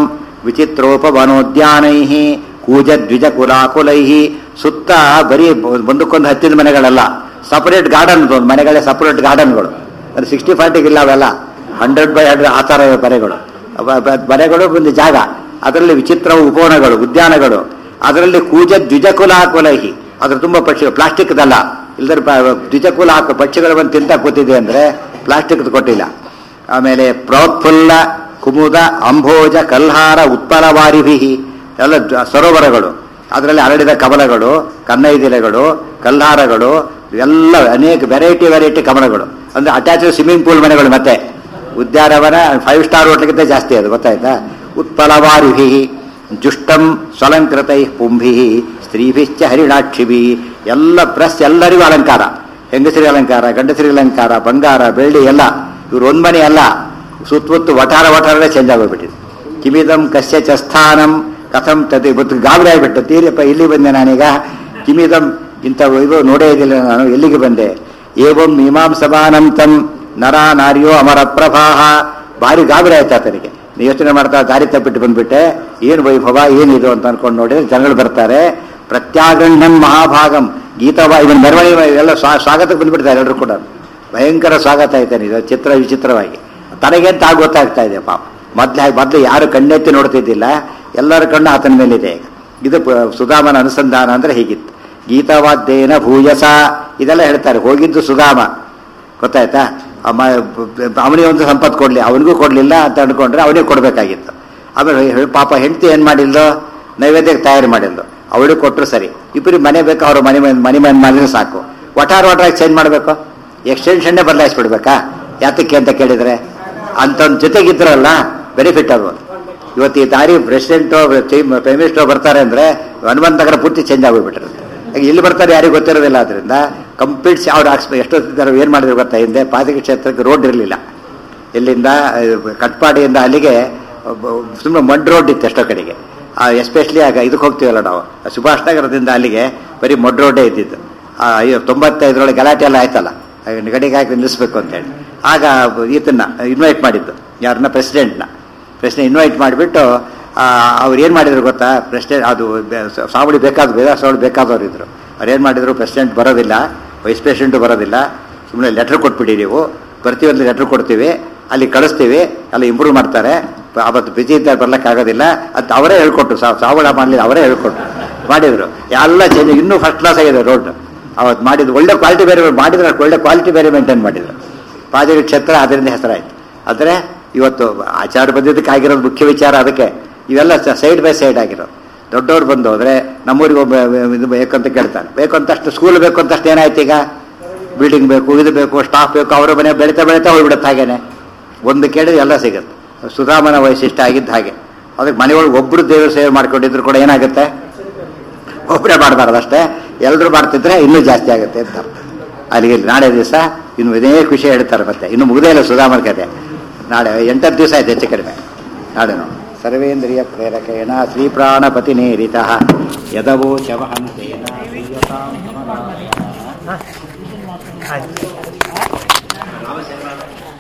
A: ವಿಚಿತ್ರೋಪವನೋದ್ಯಾನೈ ಕೂಜ ದ್ವಿಜ ಕುಲಾಕುಲೈ ಸುತ್ತ ಬರೀ ಒಂದಕ್ಕೊಂದು ಹತ್ತಿದ ಮನೆಗಳಲ್ಲ ಸಪರೇಟ್ ಗಾರ್ಡನ್ ಒಂದು ಮನೆಗಳೇ ಸಪರೇಟ್ ಗಾರ್ಡನ್ಗಳು ಅದು ಸಿಕ್ಸ್ಟಿ ಫಾರ್ಟಿಗೆ ಇಲ್ಲ ಅವೆಲ್ಲ ಹಂಡ್ರೆಡ್ ಬೈ ಹಂಡ್ರೆಡ್ ಆ ಥರ ಮನೆಗಳು ಅವ- ಅವ- ಮನೆಗಳು ಒಂದು ಜಾಗ ಅದರಲ್ಲಿ ವಿಚಿತ್ರ ಉಪವನಗಳು ಉದ್ಯಾನಗಳು ಅದರಲ್ಲಿ ಕೂಜ ದ್ವಿಜಕುಲ ಕುಲೈಹಿ ಅದ್ರ ತುಂಬ ಪಕ್ಷಿ ಪ್ಲಾಸ್ಟಿಕ್ದಲ್ಲ ಇಲ್ದ್ರ ದ್ವಿಜಕುಲ ಹಾಕು ಪಕ್ಷಿಗಳು ಬಂದು ತಿಂತ ಕೂತಿದೆ ಅಂದ್ರೆ ಪ್ಲಾಸ್ಟಿಕ್ ಕೊಟ್ಟಿಲ್ಲ ಆಮೇಲೆ ಪ್ರೋತ್ಫುಲ್ಲ ಕುಮುದ ಅಂಭೋಜ ಕಲ್ಹಾರ ಉತ್ಪಲವಾರಿಭಿ ಎಲ್ಲ ದ- ಸರೋವರಗಳು ಅದರಲ್ಲಿ ಹರಡಿದ ಕಮಲಗಳು ಕನ್ನೈದಿಲೆಗಳು ಕಲ್ಹಾರಗಳು ಎಲ್ಲ ಅನೇಕ ವೆರೈಟಿ ವೆರೈಟಿ ಕಮಲಗಳು ಅಂದ್ರೆ ಅಟ್ಯಾಚ್ ಸ್ವಿಮ್ಮಿಂಗ್ ಪೂಲ್ ಮನೆಗಳು ಮತ್ತೆ ಉದ್ಯಾನವನ ಫೈವ್ ಸ್ಟಾರ್ ಹೋಟ್ಲಿಗಿಂತ ಜಾಸ್ತಿ ಅದು ಗೊತ್ತಾಯ್ತಾ ಉತ್ಪಲವಾರಿಭಿ ಜುಷ್ಟಂ ಸ್ವಲಂಕೃತೈ ಪುಂಭಿ ಸ್ತ್ರೀಭಿಶ್ಚ ಹರಿಣಾಕ್ಷಿಭಿ ಎಲ್ಲ ಪ್ರೆಸ್ ಎಲ್ಲರಿಗೂ ಅಲಂಕಾರ ಹೆಂಗಸರಿಗೆ ಅಲಂಕಾರ ಗಂಡಸರಿಗೆ ಅಲಂಕಾರ ಬಂಗಾರ ಬೆಳ್ಳಿ ಎಲ್ಲ ಇವ್ರು ಒಂದ್ ಮನೆ ಅಲ್ಲ ಸುತ್ತಮುತ್ತ ವಠಾರ ವಠಾರನೇ ಚೇಂಜ್ ಆಗೋಗ್ಬಿಟ್ಟಿದೆ ಕಿಮಿದಂ ಕಸ್ಯ ಚ ಸ್ಥಾನಂ ಕಥಂ ತದೆ ಇವತ್ತು ಗಾಬರಿ ಆಗ್ಬಿಟ್ಟು ತೀರಪ್ಪ ಇಲ್ಲಿ ಬಂದೆ ನಾನೀಗ ಕಿಮಿದಂ ಇಂಥ ಇದು ನೋಡೇ ಇದ್ದಿಲ್ಲ ನಾನು ಎಲ್ಲಿಗೆ ಬಂದೆ ಏವಂ ಮೀಮಾಂಸಮಾನಂ ತಂ ನರ ನಾರ್ಯೋ ಅಮರ ಪ್ರಭಾಹ ಭಾರಿ ಗಾಬರಿ ಆಯ್ತು ಆತನಿಗೆ ನೀ ಯೋಚನೆ ಮಾಡ್ತಾ ದಾರಿ ತಪ್ಪಿಟ್ಟು ಬಂದ್ಬಿಟ್ಟೆ ಏನು ವೈಭವ ಏನಿದು ಅಂತ ಅನ್ಕೊಂಡು ನೋಡಿದ್ರೆ ಜನಗಳು ಬರ್ತಾರೆ ಪ್ರತ್ಯಾಗೃಹನ್ ಮಹಾಭಾಗಂ ಗೀತವಾ ಇವನ್ ಮೆರವಣಿಗೆ ಎಲ್ಲ ಸ್ವಾ- ಸ್ವಾಗತಕ್ಕೆ ಬಂದ್ಬಿಡ್ತಾರೆ ಎಲ್ಲರೂ ಕೂಡ ಭಯಂಕರ ಸ್ವಾಗತ ಆಯ್ತಾನೆ ಇದು ಚಿತ್ರ ವಿಚಿತ್ರವಾಗಿ ತನಗೆಂತ ಆಗ ಗೊತ್ತಾಗ್ತಾ ಇದೆ ಪಾಪ ಮೊದ್ಲು ಮೊದ್ಲು ಯಾರು ಕಣ್ಣೆತ್ತಿ ನೋಡ್ತಿದ್ದಿಲ್ಲ ಎಲ್ಲರ ಕಣ್ಣು ಆತನ ಮೇಲಿದೆ ಈಗ ಇದು ಪ- ಸುಧಾಮನ ಅನುಸಂಧಾನ ಅಂದ್ರೆ ಹೀಗಿತ್ತು ಗೀತವಾದ್ದೇನ ಭೂಯಸ ಇದೆಲ್ಲ ಹೇಳ್ತಾರೆ ಹೋಗಿದ್ದು ಸುಧಾಮ ಗೊತ್ತಾಯ್ತಾ ಅವನಿಗೆ ಒಂದು ಸಂಪತ್ತು ಕೊಡ್ಲಿ ಅವನಿಗೂ ಕೊಡ್ಲಿಲ್ಲ ಅಂತ ಅನ್ಕೊಂಡ್ರೆ ಅವನಿಗೆ ಕೊಡ್ಬೇಕಾಗಿತ್ತು ಆಮೇಲೆ ಹೆ- ಪಾಪ ಹೆಂಡತಿ ಏನ್ ಮಾಡಿಲ್ದು ನೈವೇದ್ಯಕ್ಕೆ ತಯಾರು ಮಾಡಿಲ್ದು ಅವಳಿಗೆ ಕೊಟ್ಟರು ಸರಿ ಇಬ್ಬರಿಗೆ ಮನೆ ಬೇಕು ಅವ್ರ ಮನೆ ಮನೆ ಮನೆ ಮನೆ ಮಾಡಿದ್ರೆ ಸಾಕು ವಟಾರ ವಟಾರ ಚೇಂಜ್ ಮಾಡಬೇಕು ಎಕ್ಸ್ಟೆನ್ಷನ್ನೇ ಬದಲಾಯಿಸ್ಬಿಡ್ಬೇಕಾ ಯಾತಕ್ಕೆ ಅಂತ ಕೇಳಿದ್ರೆ ಅಂತೊಂದು ಜೊತೆಗಿದ್ರಲ್ಲ ಬೆನಿಫಿಟ್ ಅದು ಇವತ್ತು ಈ ದಾರಿ ಪ್ರೆಸಿಡೆಂಟು ಪ್ರೈಮ್ ಮಿನಿಸ್ಟರ್ ಬರ್ತಾರೆ ಅಂದ್ರೆ ಹನುಮಂತ ನಗರ ಪೂರ್ತಿ ಚೇಂಜ್ ಆಗೋಗ್ಬಿಟ್ಟಿರುತ್ತೆ ಈಗ ಇಲ್ಲಿ ಬರ್ತಾರೆ ಯಾರಿಗೂ ಗೊತ್ತಿರೋದಿಲ್ಲ ಅದರಿಂದ ಕಂಪ್ಲೀಟ್ ಅವ್ರು ಹಾಕ್ಸ್ಬೇಕು ಎಷ್ಟೊತ್ತಿದ್ದಾರೆ ಏನು ಮಾಡಿದ್ರು ಗೊತ್ತಾ ಹಿಂದೆ ಪಾದಕ ಕ್ಷೇತ್ರಕ್ಕೆ ರೋಡ್ ಇರಲಿಲ್ಲ ಇಲ್ಲಿಂದ ಅಹ್, ಕಟ್ಪಾಡಿಯಿಂದ ಅಲ್ಲಿಗೆ ಸುಮ್ಮನೆ ಮಡ್ ರೋಡ್ ಇತ್ತು ಎಷ್ಟೋ ಕಡೆಗೆ ಎಸ್ಪೆಷಲಿ ಆಗ ಇದಕ್ಕೆ ಹೋಗ್ತೀವಲ್ಲ ನಾವು ಸುಭಾಷ್ ನಗರದಿಂದ ಅಲ್ಲಿಗೆ ಬರೀ ಮಡ್ ರೋಡೇ ಇದ್ದಿದ್ದು ಆ, ಅಯ್ಯೋ ತೊಂಬತ್ತೈದರೊಳಗೆ ಗಲಾಟೆ ಎಲ್ಲ ಆಯ್ತಲ್ಲ ಆಗ ಗಡಿಗೆ ಹಾಕಿ ನಿಲ್ಲಿಸ್ಬೇಕು ಅಂತೇಳಿ ಆಗ ಈತನ್ನ ಇನ್ವೈಟ್ ಮಾಡಿದ್ದು ಯಾರನ್ನ ಪ್ರೆಸಿಡೆಂಟ್ನ ಪ್ರೆಸಿಡೆಂಟ್ ಇನ್ವೈಟ್ ಮಾಡಿಬಿಟ್ಟು ಅವ್ರು ಏನು ಮಾಡಿದ್ರು ಗೊತ್ತಾ ಪ್ರೆಸಿಡೆಂಟ್ ಅದು ಬೆ- ಸಾವಳಿ ಬೇಕಾದ ಬೇರೆ ಸಾವಳಿ ಬೇಕಾದವ್ರು ಇದ್ರು ಅವ್ರು ಏನು ಮಾಡಿದ್ರು ಪ್ರೆಸಿಡೆಂಟ್ ಬರೋದಿಲ್ಲ ವೈಸ್ ಪ್ರೆಸಿಡೆಂಟು ಬರೋದಿಲ್ಲ ಸುಮ್ಮನೆ ಲೆಟರ್ ಕೊಟ್ಬಿಡಿ ನೀವು ಪ್ರತಿಯೊಂದು ಲೆಟರ್ ಕೊಡ್ತೀವಿ ಅಲ್ಲಿ ಕಳಿಸ್ತೀವಿ ಅಲ್ಲಿ ಇಂಪ್ರೂವ್ ಮಾಡ್ತಾರೆ ಅವತ್ತು ಬಿಜಿ ಇದ್ದಾಗ ಬರ್ಲಿಕ್ಕೆ ಆಗೋದಿಲ್ಲ ಅಂತ ಅವರೇ ಹೇಳ್ಕೊಟ್ರು ಸಾ- ಸಾವಳ ಮಾಡಲಿಲ್ಲ ಅವರೇ ಹೇಳ್ಕೊಟ್ರು ಮಾಡಿದ್ರು ಎಲ್ಲ ಚೇಂಜ್ ಇನ್ನೂ ಫಸ್ಟ್ ಕ್ಲಾಸ್ ಆಗಿದೆ ರೋಡ್ ಅವತ್ತು ಮಾಡಿದ್ದು ಒಳ್ಳೆ ಕ್ವಾಲಿಟಿ ಬೇರೆ ಮಾಡಿದ್ರೆ ಅಷ್ಟು ಒಳ್ಳೆ ಕ್ವಾಲಿಟಿ ಬೇರೆ ಮೇಂಟೈನ್ ಮಾಡಿದ್ರು ಪಾದರಿ ಕ್ಷೇತ್ರ ಅದರಿಂದ ಹೆಸರಾಯ್ತು ಆದರೆ ಇವತ್ತು ಆಚಾರ ಬಂದಿದ್ದಕ್ಕೆ ಆಗಿರೋದು ಮುಖ್ಯ ವಿಚಾರ ಅದಕ್ಕೆ ಇವೆಲ್ಲ ಸೈಡ್ ಬೈ ಸೈಡ್ ಆಗಿರೋದು ದೊಡ್ಡವ್ರು ಬಂದು ಹೋದ್ರೆ ನಮ್ಮೂರಿಗೆ ಒಬ್ಬ ಇದು ಬೇಕು ಅಂತ ಕೇಳ್ತಾನೆ ಬೇಕು ಅಂತಷ್ಟು ಸ್ಕೂಲ್ ಬೇಕು ಅಂತಷ್ಟು ಏನಾಯ್ತು ಈಗ ಬಿಲ್ಡಿಂಗ್ ಬೇಕು ಇದು ಬೇಕು ಸ್ಟಾಫ್ ಬೇಕು ಅವರ ಮನೆ ಬೆಳೀತಾ ಬೆಳೀತಾ ಹೋಗ್ಬಿಡುತ್ತೆ ಹಾಗೇನೆ ಒಂದು ಕೇಳಿದ್ರೆ ಎಲ್ಲ ಸಿಗುತ್ತೆ ಸುಧಾಮನ ವೈಶಿಷ್ಟ್ಯ ಆಗಿದ್ದ ಹಾಗೆ ಅದಕ್ಕೆ ಮನೆಯೊಳಗೆ ಒಬ್ಬರು ದೇವ್ರ ಸೇವೆ ಮಾಡ್ಕೊಂಡಿದ್ರು ಕೂಡ ಏನಾಗುತ್ತೆ ಒಬ್ಬರೇ ಮಾಡಬಾರ್ದು ಅಷ್ಟೇ ಎಲ್ಲರೂ ಮಾಡ್ತಿದ್ರೆ ಇನ್ನೂ ಜಾಸ್ತಿ ಆಗುತ್ತೆ ಅಂತ ಅರ್ಥ. ಅಲ್ಲಿಗೆ ನಾಳೆ ದಿವಸ ಇನ್ನು ಇದೇ ಖುಷಿ ಹೇಳ್ತಾರೆ ಮತ್ತೆ ಇನ್ನು ಮುಗಿದೇ ಇಲ್ಲ ಸುಧಾಮರ್ ಕತೆ ನಾಳೆ ಎಂಟತ್ತು ದಿವಸ ಆಯ್ತು ಹೆಚ್ಚು ಕಡಿಮೆ ನಾಳೆ ನೋಡಿ ಸರ್ವೇಂದ್ರಿಯ ಪ್ರೇರಕೇಣ ಶ್ರೀ ಪ್ರಾಣಪತಿ ನೇರಿತ ಯದವೋ ಶವಹಂತೇನ ಪ್ರಿಯತಾಂ ಸಮನಾಯ.
D: ಆಯ್ತು